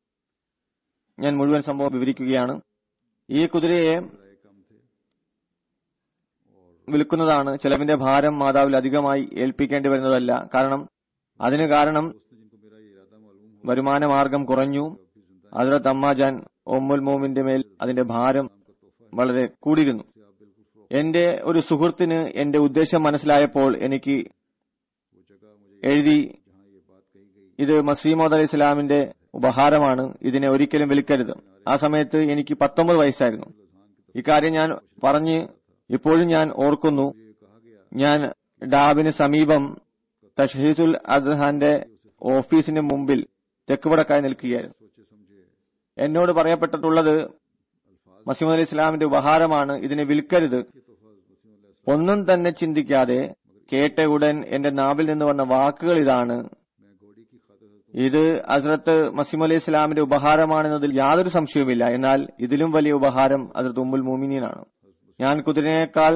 ഞാൻ മുഴുവൻ സംഭവം വിവരിക്കുകയാണ് ഈ കുതിരയെ राय कम थे വിൽക്കുന്നതാണ് ചെലവിന്റെ ഭാരം മാതാവിൽ അധികമായി ഏൽപ്പിക്കേണ്ടി വരുന്നതല്ല കാരണം അതിന് കാരണം दोस्त ने जिनको मेरा ये इरादा मालूम हुआ വരുമാന മാർഗം കുറഞ്ഞു फिर जिंदा ഹസരത്ത് അമ്മാജാൻ ഒമ്മുൽ മോമിന്റെ മേൽ അതിന്റെ ഭാരം का तोहफा है വളരെ കൂടിയിരുന്നു से आप बिल्कुल फ्रोक എന്റെ ഒരു സുഹൃത്തിന് എന്റെ ഉദ്ദേശം മനസ്സിലായപ്പോൾ എനിക്ക് वो जगह मुझे എഴുതി जहाँ ये बात कही गई ഇത് മസീമോദ് അലി ഇസ്ലാമിന്റെ ഉപഹാരമാണ് ഇതിനെ ഒരിക്കലും വിൽക്കരുത് ആ സമയത്ത് എനിക്ക് പത്തൊമ്പത് വയസ്സായിരുന്നു ഇക്കാര്യം ഞാൻ പറഞ്ഞ് ഇപ്പോഴും ഞാൻ ഓർക്കുന്നു ये कहा गया ഞാൻ ഡാബിന് സമീപം തഷഹീസുൽ അദ്ഹാന്റെ ഓഫീസിന് മുമ്പിൽ തെക്കുവടക്കായി നിൽക്കുകയായിരുന്നു सोचे समझे എന്നോട് പറയപ്പെട്ടിട്ടുള്ളത് മസീമദ് അലി ഇസ്ലാമിന്റെ ഉപഹാരമാണ് ഇതിനെ വിൽക്കരുത് ये तोहफा मसीह अलैहि ഒന്നും തന്നെ ചിന്തിക്കാതെ കേട്ട ഉടൻ എന്റെ നാവിൽ നിന്ന് വന്ന വാക്കുകൾ ഇതാണ് मैं घोड़ी की खातिर हजरत ഇത് ഹസ്രത്ത് മസീം അലൈഹി ഇസ്ലാമിന്റെ ഉപഹാരമാണെന്നതിൽ യാതൊരു സംശയവുമില്ല എന്നാൽ ഇതിലും വലിയ ഉപഹാരം ഹസ്രത്ത് ഉമ്മുൽ മോമിനീനാണ് ഞാൻ കുതിരയേക്കാൾ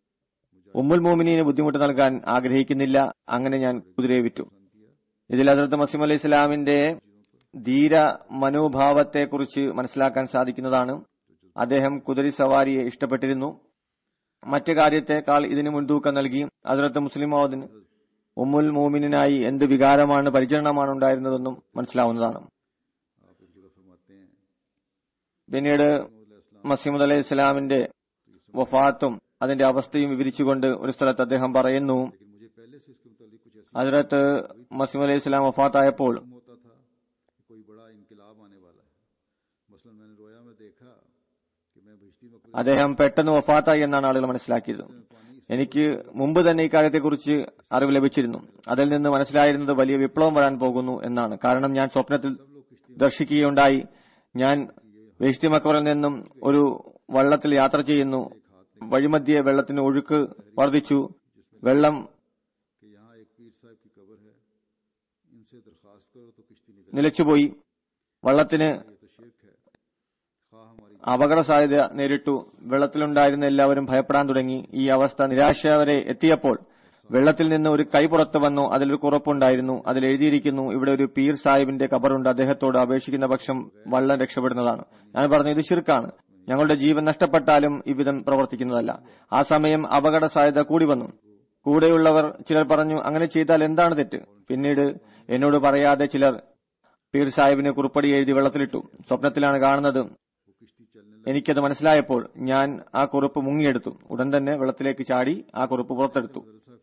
ഉമ്മുൽ മോമിനീന് ബുദ്ധിമുട്ട് നൽകാൻ ആഗ്രഹിക്കുന്നില്ല അങ്ങനെ ഞാൻ കുതിരയെ വിറ്റു ഇതിൽ ഹസ്രത്ത് മസീം അലൈഹി ഇസ്ലാമിന്റെ ധീര മനോഭാവത്തെക്കുറിച്ച് മനസ്സിലാക്കാൻ സാധിക്കുന്നതാണ് അദ്ദേഹം കുതിരി സവാരിയെ ഇഷ്ടപ്പെട്ടിരുന്നു മറ്റു കാര്യത്തെക്കാൾ ഇതിന് മുൻതൂക്കം നൽകി ഹസ്രത്ത് മുസ്ലിം മൗദിന് ഉമ്മുൽ മോമിനായി എന്ത് വികാരമാണ് പരിചരണമാണ് ഉണ്ടായിരുന്നതെന്നും മനസ്സിലാവുന്നതാണ് आप एक जगह फरमाते हैं പിന്നീട് മസീമുദ് അലൈഹി ഇസ്ലാമിന്റെ വഫാത്തും അതിന്റെ അവസ്ഥയും വിവരിച്ചുകൊണ്ട് ഒരു സ്ഥലത്ത് അദ്ദേഹം പറയുന്നു लेकिन मुझे पहले से इसके मुतालिक कुछ ऐसा ഹജറത്ത് മസീം അലൈഹി ഇസ്ലാം വഫാത്തായപ്പോൾ मालूम होता था कि कोई बड़ा इनकलाब आने वाला है मसलन मैंने रोया में देखा कि मैं भिश्ती मकबरे അദ്ദേഹം പെട്ടെന്ന് വഫാത്തായി എന്നാണ് ആളുകൾ മനസ്സിലാക്കിയത് में पानी എനിക്ക് മുമ്പ് തന്നെ ഈ കാര്യത്തെക്കുറിച്ച് അറിവ് ലഭിച്ചിരുന്നു അതിൽ നിന്ന് മനസ്സിലായിരുന്നത് വലിയ വിപ്ലവം വരാൻ പോകുന്നു എന്നാണ് കാരണം ഞാൻ സ്വപ്നത്തിൽ ദർശിക്കുകയുണ്ടായി ഞാൻ വേഷ്ടി മക്കവറിൽ നിന്നും ഒരു വള്ളത്തിൽ യാത്ര ചെയ്യുന്നു വഴിമധ്യേ വെള്ളത്തിന് ഒഴുക്ക് വർദ്ധിച്ചു വെള്ളം कि यहाँ एक पीर साहब की कब्र है इनसे दरखास्त करो तो किश्ती निकल നിലച്ചുപോയി വള്ളത്തിന് ये तो शिरक है खा हमारी അപകട സാധ്യത നേരിട്ടു വെള്ളത്തിലുണ്ടായിരുന്ന എല്ലാവരും ഭയപ്പെടാൻ തുടങ്ങി ഈ അവസ്ഥ നിരാശ വരെ എത്തിയപ്പോൾ വെള്ളത്തിൽ നിന്ന് ഒരു കൈ പുറത്തു വന്നു അതിലൊരു കുറപ്പുണ്ടായിരുന്നു അതിൽ എഴുതിയിരിക്കുന്നു ഇവിടെ ഒരു പീർ സാഹിബിന്റെ കബറുണ്ട് അദ്ദേഹത്തോട് അപേക്ഷിക്കുന്ന പക്ഷം വള്ളം രക്ഷപ്പെടുന്നതാണ് ഞാൻ പറഞ്ഞു ഇത് ശിർക്കാണ് ഞങ്ങളുടെ ജീവൻ നഷ്ടപ്പെട്ടാലും ഇവിധം പ്രവർത്തിക്കുന്നതല്ല ആ സമയം അപകട സാധ്യത കൂടി വന്നു കൂടെയുള്ളവർ ചിലർ പറഞ്ഞു അങ്ങനെ ചെയ്താൽ എന്താണ് തെറ്റ് പിന്നീട് എന്നോട് പറയാതെ ചിലർ പീർ സാഹിബിന് കുറിപ്പടി എഴുതി വെള്ളത്തിലിട്ടു സ്വപ്നത്തിലാണ് കാണുന്നത് എനിക്കത് മനസ്സിലായപ്പോൾ ഞാൻ ആ കുറിപ്പ് മുങ്ങിയെടുത്തു ഉടൻ തന്നെ വെള്ളത്തിലേക്ക് ചാടി ആ കുറിപ്പ് പുറത്തെടുത്തു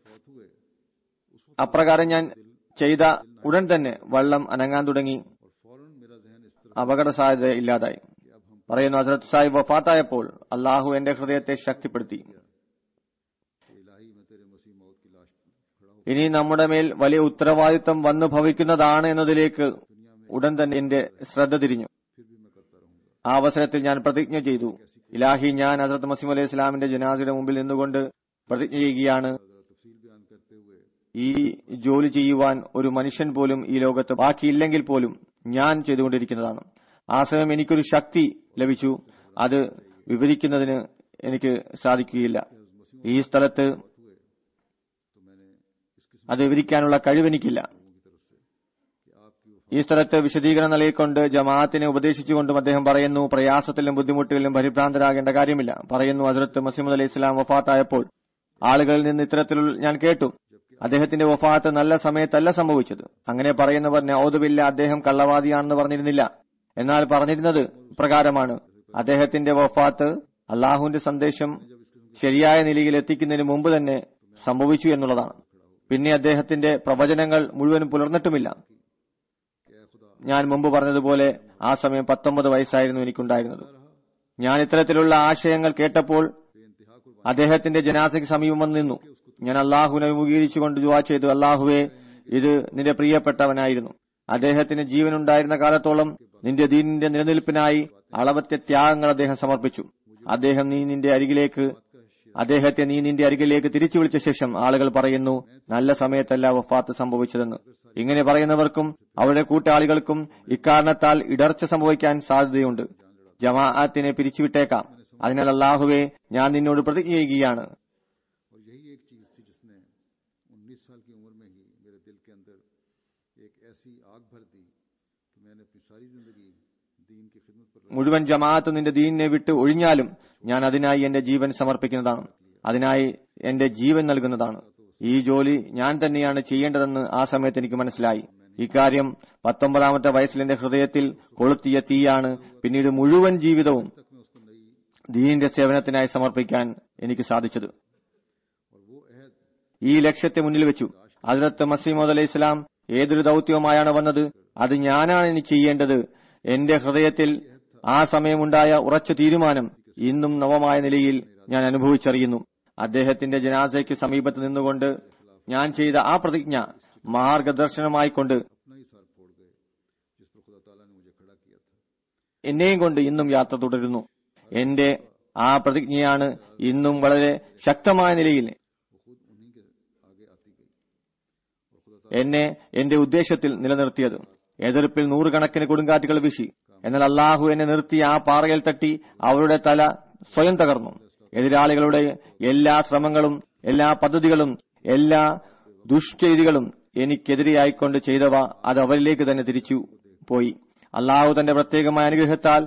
അപ്രകാരം ഞാൻ ചെയ്ത ഉടൻ തന്നെ വെള്ളം അനങ്ങാൻ തുടങ്ങി അപകട സാധ്യത ഇല്ലാതായി പറയുന്നു ഹസരത് സാഹിബ് വഫാത്തായപ്പോൾ അള്ളാഹു എന്റെ ഹൃദയത്തെ ശക്തിപ്പെടുത്തി ഇനി നമ്മുടെ മേൽ വലിയ ഉത്തരവാദിത്തം വന്നു ഭവിക്കുന്നതാണ് എന്നതിലേക്ക് ഉടൻ തന്നെ എന്റെ ശ്രദ്ധ തിരിഞ്ഞു ആ അവസരത്തിൽ ഞാൻ പ്രതിജ്ഞ ചെയ്തു ഇലാഹി ഞാൻ ഹസരത്ത് മസീം അലൈഹി ഇസ്ലാമിന്റെ ജനാസിയുടെ മുമ്പിൽ നിന്നുകൊണ്ട് പ്രതിജ്ഞ ചെയ്യുകയാണ് ഈ ജോലി ചെയ്യുവാൻ ഒരു മനുഷ്യൻ പോലും ഈ ലോകത്ത് ബാക്കിയില്ലെങ്കിൽ പോലും ഞാൻ ചെയ്തുകൊണ്ടിരിക്കുന്നതാണ് ആ സമയം എനിക്കൊരു ശക്തി ലഭിച്ചു അത് വിവരിക്കുന്നതിന് എനിക്ക് സാധിക്കുകയില്ല ഈ സ്ഥലത്ത് അത് വിവരിക്കാനുള്ള കഴിവെനിക്കില്ല ഈ സ്ഥലത്ത് വിശദീകരണം നൽകിക്കൊണ്ട് ജമാഅത്തിനെ ഉപദേശിച്ചുകൊണ്ടും അദ്ദേഹം പറയുന്നു പ്രയാസത്തിലും ബുദ്ധിമുട്ടിലും പരിഭ്രാന്തരാകേണ്ട കാര്യമില്ല പറയുന്നു ഹസരത്ത് മസീമദ് അലൈഹി ഇസ്ലാം വഫാത്തായപ്പോൾ ആളുകളിൽ നിന്ന് ഇത്തരത്തിലുള്ള ഞാൻ കേട്ടു അദ്ദേഹത്തിന്റെ വഫാത്ത് നല്ല സമയത്തല്ല സംഭവിച്ചത് അങ്ങനെ പറയുന്നവർ നൌദുബില്ല അദ്ദേഹം കള്ളവാദിയാണെന്ന് പറഞ്ഞിരുന്നില്ല എന്നാൽ പറഞ്ഞിരുന്നത് പ്രകാരമാണ് അദ്ദേഹത്തിന്റെ വഫാത്ത് അള്ളാഹുവിന്റെ സന്ദേശം ശരിയായ നിലയിൽ എത്തിക്കുന്നതിന് മുമ്പ് തന്നെ സംഭവിച്ചു എന്നുള്ളതാണ് പിന്നെ അദ്ദേഹത്തിന്റെ പ്രവചനങ്ങൾ മുഴുവനും പുലർന്നിട്ടുമില്ല ഞാൻ മുമ്പ് പറഞ്ഞതുപോലെ ആ സമയം പത്തൊമ്പത് വയസ്സായിരുന്നു എനിക്കുണ്ടായിരുന്നത് ഞാൻ ഇത്തരത്തിലുള്ള ആശയങ്ങൾ കേട്ടപ്പോൾ അദ്ദേഹത്തിന്റെ ജനാസയ്ക്ക് സമീപം വന്ന് നിന്നു ഞാൻ അള്ളാഹുവിനെ അഭിമുഖീകരിച്ചുകൊണ്ട് ദുവാ ചെയ്തു അള്ളാഹുവെ ഇത് നിന്റെ പ്രിയപ്പെട്ടവനായിരുന്നു അദ്ദേഹത്തിന് ജീവനുണ്ടായിരുന്ന കാലത്തോളം നിന്റെ ദീനിന്റെ നിലനിൽപ്പിനായി അളവറ്റ ത്യാഗങ്ങൾ അദ്ദേഹം സമർപ്പിച്ചു അദ്ദേഹം നീ നിന്റെ അരികിലേക്ക് അദ്ദേഹത്തെ നീ നിന്റെ അരികിലേക്ക് തിരിച്ചു വിളിച്ച ശേഷം ആളുകൾ പറയുന്നു നല്ല സമയത്തല്ല വഫാത്ത് സംഭവിച്ചതെന്ന് ഇങ്ങനെ പറയുന്നവർക്കും അവരുടെ കൂട്ടാളികൾക്കും ഇക്കാരണത്താൽ ഇടർച്ച സംഭവിക്കാൻ സാധ്യതയുണ്ട് ജമാഅത്തിനെ പിരിച്ചുവിട്ടേക്കാം അതിനാൽ അള്ളാഹുവെ ഞാൻ നിന്നോട് പ്രതിജ്ഞ ചെയ്യുകയാണ് और यही एक चीज़ थी जिसने 19 साल की उम्र में ही मेरे दिल के अंदर एक ऐसी आग भर दी कि मैंने अपनी सारी जिंदगी दीन की खिदमत पर മുഴുവൻ ജമാഅത്ത് നിന്റെ ദീനിനെ വിട്ട് ഒഴിഞ്ഞാലും ഞാൻ അതിനായി എന്റെ ജീവൻ സമർപ്പിക്കുന്നതാണ് അതിനായി എന്റെ ജീവൻ നൽകുന്നതാണ് ഈ ജോലി ഞാൻ തന്നെയാണ് ചെയ്യേണ്ടതെന്ന് ആ സമയത്ത് എനിക്ക് മനസ്സിലായി ഇക്കാര്യം പത്തൊമ്പതാമത്തെ വയസ്സിൽ എന്റെ ഹൃദയത്തിൽ കൊളുത്തിയ തീയാണ് പിന്നീട് മുഴുവൻ ജീവിതവും ദീനിന്റെ സേവനത്തിനായി സമർപ്പിക്കാൻ എനിക്ക് സാധിച്ചത് ഈ ലക്ഷ്യത്തെ മുന്നിൽ വെച്ചു ഹജറത്ത് മസീമദ് അലൈഹി ഇസ്ലാം ഏതൊരു ദൌത്യവുമായാണ് വന്നത് അത് ഞാനാണ് ഇനി ചെയ്യേണ്ടത് എന്റെ ഹൃദയത്തിൽ ആ സമയമുണ്ടായ ഉറച്ച തീരുമാനം ഇന്നും നവമായ നിലയിൽ ഞാൻ അനുഭവിച്ചറിയുന്നു അദ്ദേഹത്തിന്റെ ജനാസയ്ക്ക് സമീപത്ത് നിന്നുകൊണ്ട് ഞാൻ ചെയ്ത ആ പ്രതിജ്ഞ മാർഗദർശനമായിക്കൊണ്ട് अपना ही सर फोड़ गए जिस पर खुदा ताला ने मुझे खड़ा किया था എന്നെയും കൊണ്ട് ഇന്നും യാത്ര തുടരുന്നു എന്റെ ആ പ്രതിജ്ഞയാണ് ഇന്നും വളരെ ശക്തമായ നിലയിൽ वो खुद उन्हीं के आगे आती गई और खुदा എന്നെ എന്റെ ഉദ്ദേശത്തിൽ നിലനിർത്തിയത് എതിർപ്പിൽ നൂറുകണക്കിന് കൊടുങ്കാറ്റുകൾ വീശി എന്നാൽ അള്ളാഹു എന്നെ നിർത്തി ആ പാറയിൽ തട്ടി അവരുടെ തല സ്വയം തകർന്നു എതിരാളികളുടെ എല്ലാ ശ്രമങ്ങളും എല്ലാ പദ്ധതികളും എല്ലാ ദുഷ്ചെയ്തികളും എനിക്കെതിരെയായിക്കൊണ്ട് ചെയ്തവ അത് അവരിലേക്ക് തന്നെ തിരിച്ചു പോയി അള്ളാഹു തന്റെ പ്രത്യേകമായ അനുഗ്രഹത്താൽ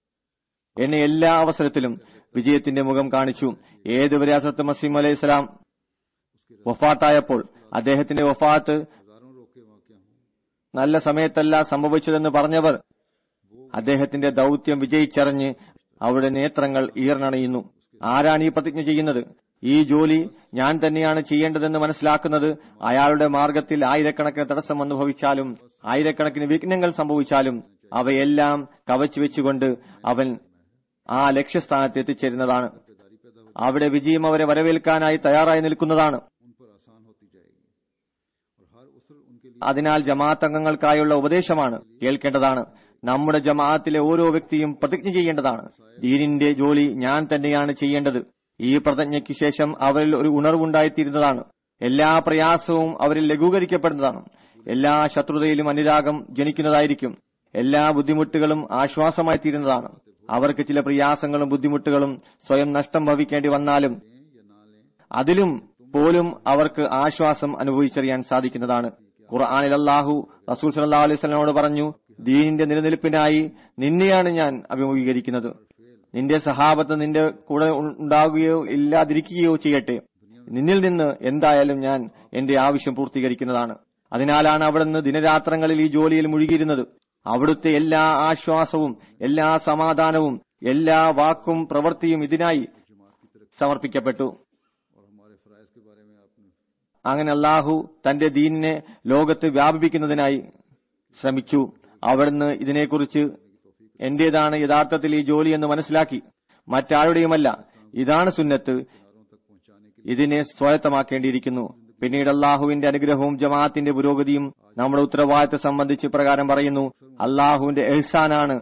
എന്നെ എല്ലാ അവസരത്തിലും വിജയത്തിന്റെ മുഖം കാണിച്ചു ഏതുവരെ അസത്ത് മസീം അലൈഹി സ്വലാം വഫാത്തായപ്പോൾ അദ്ദേഹത്തിന്റെ വഫാത്ത് हजारों रोके वाक्य हूँ നല്ല സമയത്തല്ല സംഭവിച്ചതെന്ന് പറഞ്ഞവർ അദ്ദേഹത്തിന്റെ ദൌത്യം വിജയിച്ചറിഞ്ഞ് അവരുടെ നേത്രങ്ങൾ ഈർണണിയുന്നു ആരാണ് ഈ പ്രതിജ്ഞ ചെയ്യുന്നത് ഈ ജോലി ഞാൻ തന്നെയാണ് ചെയ്യേണ്ടതെന്ന് മനസ്സിലാക്കുന്നത് അയാളുടെ മാർഗത്തിൽ ആയിരക്കണക്കിന് തടസ്സം അനുഭവിച്ചാലും ആയിരക്കണക്കിന് വിഘ്നങ്ങൾ സംഭവിച്ചാലും അവയെല്ലാം കവച്ചു വെച്ചുകൊണ്ട് അവൻ ആ ലക്ഷ്യസ്ഥാനത്ത് എത്തിച്ചേരുന്നതാണ് അവിടെ വിജയം അവരെ വരവേൽക്കാനായി തയ്യാറായി നിൽക്കുന്നതാണ് उन पर आसान होती जाएगी और हर उसर उनके लिए അതിനാൽ ജമാഅത്ത് അംഗങ്ങൾക്കായുള്ള ഉപദേശമാണ് കേൾക്കേണ്ടതാണ് നമ്മുടെ ജമാഅത്തിലെ ഓരോ വ്യക്തിയും പ്രതിജ്ഞ ചെയ്യേണ്ടതാണ് ദീനിന്റെ ജോലി ഞാൻ തന്നെയാണ് ചെയ്യേണ്ടത് ഈ പ്രതിജ്ഞയ്ക്ക് ശേഷം അവരിൽ ഒരു ഉണർവുണ്ടായിത്തീരുന്നതാണ് എല്ലാ പ്രയാസവും അവരിൽ ലഘൂകരിക്കപ്പെടുന്നതാണ് എല്ലാ ശത്രുതയിലും അനുരാഗം ജനിക്കുന്നതായിരിക്കും എല്ലാ ബുദ്ധിമുട്ടുകളും ആശ്വാസമായി തീരുന്നതാണ് അവർക്ക് ചില പ്രയാസങ്ങളും ബുദ്ധിമുട്ടുകളും സ്വയം നഷ്ടം ഭവിക്കേണ്ടി വന്നാലും या ना लें അതിലും പോലും അവർക്ക് ആശ്വാസം അനുഭവിച്ചറിയാൻ സാധിക്കുന്നതാണ് ഖുർആാനിൽ അല്ലാഹു റസൂൽ സല്ലാ അലൈഹി സ്വലമോട് പറഞ്ഞു ദീനിന്റെ നിലനിൽപ്പിനായി നിന്നെയാണ് ഞാൻ അഭിമുഖീകരിക്കുന്നത് നിന്റെ സഹാബത്ത് നിന്റെ കൂടെ ഉണ്ടാകുകയോ ഇല്ലാതിരിക്കുകയോ ചെയ്യട്ടെ നിന്നിൽ നിന്ന് എന്തായാലും ഞാൻ എന്റെ ആവശ്യം പൂർത്തീകരിക്കുന്നതാണ് അതിനാലാണ് അവിടുന്ന് ദിനരാത്രങ്ങളിൽ ഈ ജോലിയിൽ മുഴുകിയിരുന്നത് അവിടുത്തെ എല്ലാ ആശ്വാസവും എല്ലാ സമാധാനവും എല്ലാ വാക്കും പ്രവൃത്തിയും ഇതിനായി സമർപ്പിക്കപ്പെട്ടു और हमारे फ़राइज़ के बारे में आपने അങ്ങനെ അള്ളാഹു തന്റെ ദീനിനെ ലോകത്ത് വ്യാപിപ്പിക്കുന്നതിനായി ശ്രമിച്ചു അവിടുന്ന് ഇതിനെക്കുറിച്ച് എന്റേതാണ് യഥാർത്ഥത്തിൽ ഈ ജോലി എന്ന് മനസ്സിലാക്കി മറ്റാരുടെയുമല്ല ഇതാണ് സുന്നത്ത് ഇതിനെ സ്വായത്തമാക്കേണ്ടിയിരിക്കുന്നു പിന്നീട് അള്ളാഹുവിന്റെ അനുഗ്രഹവും ജമാഅത്തിന്റെ പുരോഗതിയും നമ്മുടെ ഉത്തരവാദിത്തം സംബന്ധിച്ച് പ്രകാരം പറയുന്നു അള്ളാഹുവിന്റെ എഹ്സാനാണ്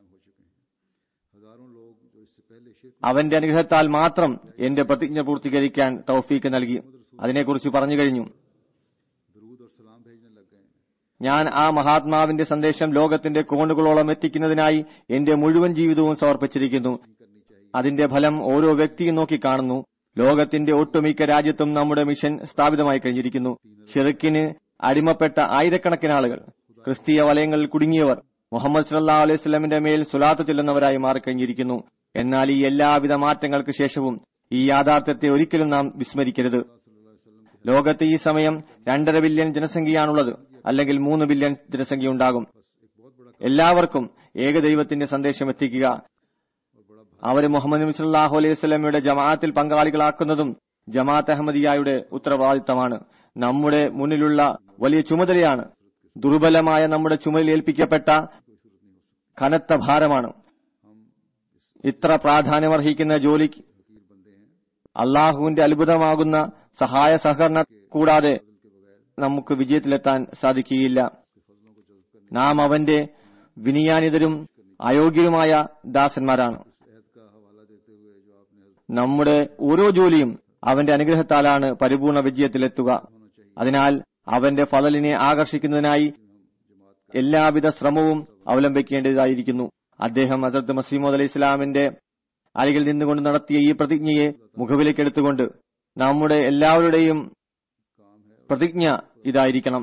हज़ारों लोग जो इससे पहले शिरक അവന്റെ അനുഗ്രഹത്താൽ മാത്രം എന്റെ പ്രതിജ്ഞ പൂർത്തീകരിക്കാൻ തൗഫീക്ക് നൽകി അതിനെക്കുറിച്ച് പറഞ്ഞു കഴിഞ്ഞു दरूद और सलाम भेजने लग गए ഞാൻ ആ മഹാത്മാവിന്റെ സന്ദേശം ലോകത്തിന്റെ കോണുകളോളം എത്തിക്കുന്നതിനായി എന്റെ മുഴുവൻ ജീവിതവും സമർപ്പിച്ചിരിക്കുന്നു അതിന്റെ ഫലം ഓരോ വ്യക്തിയും നോക്കിക്കാണുന്നു ലോകത്തിന്റെ ഒട്ടുമിക്ക രാജ്യത്തും നമ്മുടെ മിഷൻ സ്ഥാപിതമായി കഴിഞ്ഞിരിക്കുന്നു ഷിറക്കിന് അടിമപ്പെട്ട ആയിരക്കണക്കിന് ആളുകൾ ക്രിസ്തീയ വലയങ്ങളിൽ കുടുങ്ങിയവർ മുഹമ്മദ് സല്ലാ അലൈഹി സ്വലമിന്റെ മേൽ സുലാത്ത് ചെല്ലുന്നവരായി മാറിക്കഴിഞ്ഞിരിക്കുന്നു എന്നാൽ ഈ എല്ലാവിധ മാറ്റങ്ങൾക്ക് ശേഷവും ഈ യാഥാർത്ഥ്യത്തെ ഒരിക്കലും നാം വിസ്മരിക്കരുത് ലോകത്ത് ഈ സമയം രണ്ടര ബില്യൺ ജനസംഖ്യയാണുള്ളത് അല്ലെങ്കിൽ മൂന്ന് ബില്യൺ ജനസംഖ്യ ഉണ്ടാകും എല്ലാവർക്കും ഏകദൈവത്തിന്റെ സന്ദേശം എത്തിക്കുക അവര് മുഹമ്മദ് നബി സല്ലല്ലാഹു അലൈഹി വസല്ലമയുടെ ജമാഅത്തിൽ പങ്കാളികളാക്കുന്നതും ജമാഅത്ത് അഹമ്മദിയായുടെ ഉത്തരവാദിത്തമാണ് നമ്മുടെ മുന്നിലുള്ള വലിയ ചുമതലയാണ് ദുർബലമായ നമ്മുടെ ചുമലിൽ ഏൽപ്പിക്കപ്പെട്ട കനത്ത ഭാരമാണ് ഇത്ര പ്രാധാന്യമർഹിക്കുന്ന ജോലിക്ക് അള്ളാഹുവിന്റെ അത്ഭുതമാകുന്ന സഹായ സഹകരണ കൂടാതെ നമുക്ക് വിജയത്തിലെത്താൻ സാധിക്കുകയില്ല നാം അവന്റെ വിനിയാനിതരും അയോഗ്യരുമായ ദാസന്മാരാണ് നമ്മുടെ ഓരോ ജോലിയും അവന്റെ അനുഗ്രഹത്താലാണ് പരിപൂർണ വിജയത്തിലെത്തുക അതിനാൽ അവന്റെ ഫലലിനെ ആകർഷിക്കുന്നതിനായി എല്ലാവിധ ശ്രമവും അവലംബിക്കേണ്ടതായിരിക്കുന്നു അദ്ദേഹം ഹസരത്ത് മസീമോദ് അലി ഇസ്ലാമിന്റെ അരികിൽ നിന്നുകൊണ്ട് നടത്തിയ ഈ പ്രതിജ്ഞയെ മുഖവിലേക്കെടുത്തുകൊണ്ട് നമ്മുടെ എല്ലാവരുടെയും പ്രതിജ്ഞ ഇതായിരിക്കണം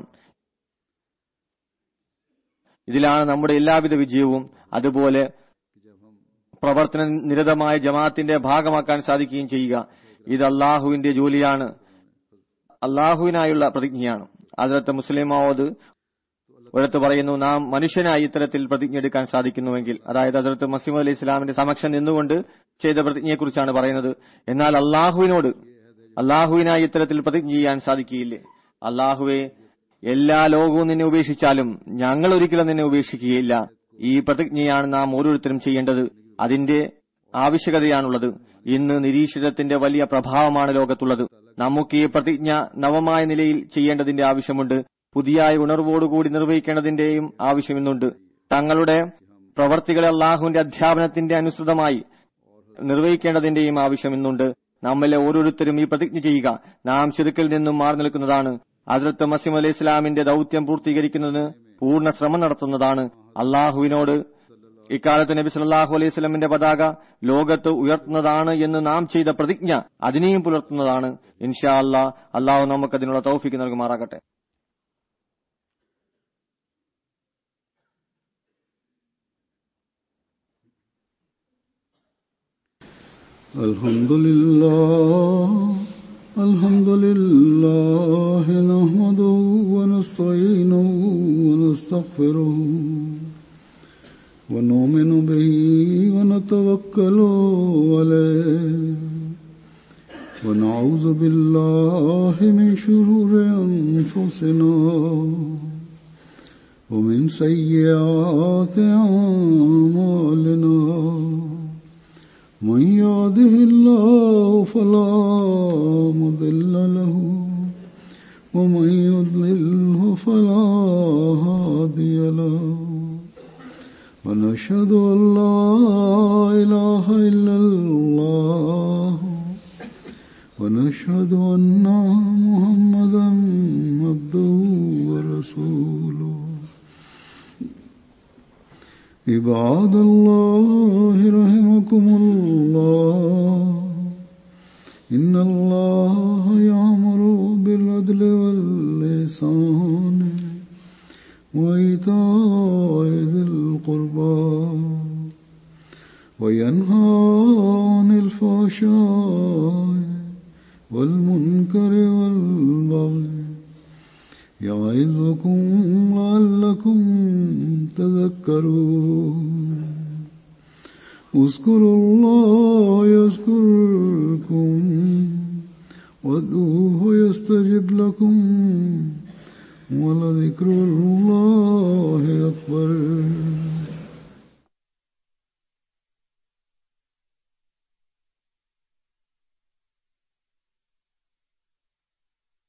ഇതിലാണ് നമ്മുടെ എല്ലാവിധ വിജയവും അതുപോലെ പ്രവർത്തന നിരതമായ ജമാഅത്തിന്റെ ഭാഗമാക്കാൻ സാധിക്കുകയും ചെയ്യുക ഇത് അള്ളാഹുവിന്റെ ജോലിയാണ് അള്ളാഹുവിനായുള്ള പ്രതിജ്ഞയാണ് അതിലത്തെ മുസ്ലിം മാവോദ് ഒരിടത്ത് പറയുന്നു നാം മനുഷ്യനായി ഇത്തരത്തിൽ പ്രതിജ്ഞ എടുക്കാൻ സാധിക്കുന്നുവെങ്കിൽ അതായത് അതിർത്ത് മസീം അലി ഇസ്ലാമിന്റെ സമക്ഷം നിന്നുകൊണ്ട് ചെയ്ത പ്രതിജ്ഞയെക്കുറിച്ചാണ് പറയുന്നത് എന്നാൽ അള്ളാഹുവിനോട് അള്ളാഹുവിനായി ഇത്തരത്തിൽ പ്രതിജ്ഞ ചെയ്യാൻ സാധിക്കുകയില്ലേ അള്ളാഹുവെ എല്ലാ ലോകവും നിന്നെ ഉപേക്ഷിച്ചാലും ഞങ്ങൾ ഒരിക്കലും നിന്നെ ഉപേക്ഷിക്കുകയില്ല ഈ പ്രതിജ്ഞയാണ് നാം ഓരോരുത്തരും ചെയ്യേണ്ടത് അതിന്റെ ആവശ്യകതയാണുള്ളത് ഇന്ന് നിരീശ്വരത്തിന്റെ വലിയ പ്രഭാവമാണ് ലോകത്തുള്ളത് നമുക്ക് ഈ പ്രതിജ്ഞ നവമായ നിലയിൽ ചെയ്യേണ്ടതിന്റെ ആവശ്യമുണ്ട് പുതിയ ഉണർവോടുകൂടി നിർവഹിക്കേണ്ടതിന്റെയും ആവശ്യം ഇന്നുണ്ട് തങ്ങളുടെ പ്രവർത്തികളെ അള്ളാഹുവിന്റെ അധ്യാപനത്തിന്റെ അനുസൃതമായി നിർവഹിക്കേണ്ടതിന്റെയും ആവശ്യം ഇന്നുണ്ട് നമ്മിലെ ഓരോരുത്തരും ഈ പ്രതിജ്ഞ ചെയ്യുക നാം ശിരുക്കിൽ നിന്നും മാറി നിൽക്കുന്നതാണ് അതിർത്ത് മസീം അലൈഹി ഇസ്ലാമിന്റെ ദൌത്യം പൂർത്തീകരിക്കുന്നതിന് പൂർണ്ണ ശ്രമം നടത്തുന്നതാണ് അള്ളാഹുവിനോട് ഇക്കാലത്ത് നബി സല്ലാഹു അലൈഹി സ്വലമിന്റെ പതാക ലോകത്ത് ഉയർത്തുന്നതാണ് എന്ന് നാം ചെയ്ത പ്രതിജ്ഞ അതിനെയും പുലർത്തുന്നതാണ് ഇൻഷാ അല്ലാ അള്ളാഹു നമുക്ക് അതിനുള്ള തൗഫിക്ക് നൽകുമാറാകട്ടെ الحمد لله الحمد لله نحمده ونستعينه ونستغفره ونؤمن به ونتوكل عليه ونعوذ بالله من شرور أنفسنا ومن سيئات أعمالنا من يهده الله فلا مضل له ومن يضلله فلا هادي له ونشهد أن لا إله إلا الله ونشهد أن محمدا عبده ورسوله عباد الله رحمكم الله إن الله يعمل بالعدل واللسان وإيتاء ذي القربى وينهى عن الفحشاء والمنكر والبغي يعظكم لعلكم تذكرون اذكروا الله يذكركم وادعوه يستجب لكم ولذكر الله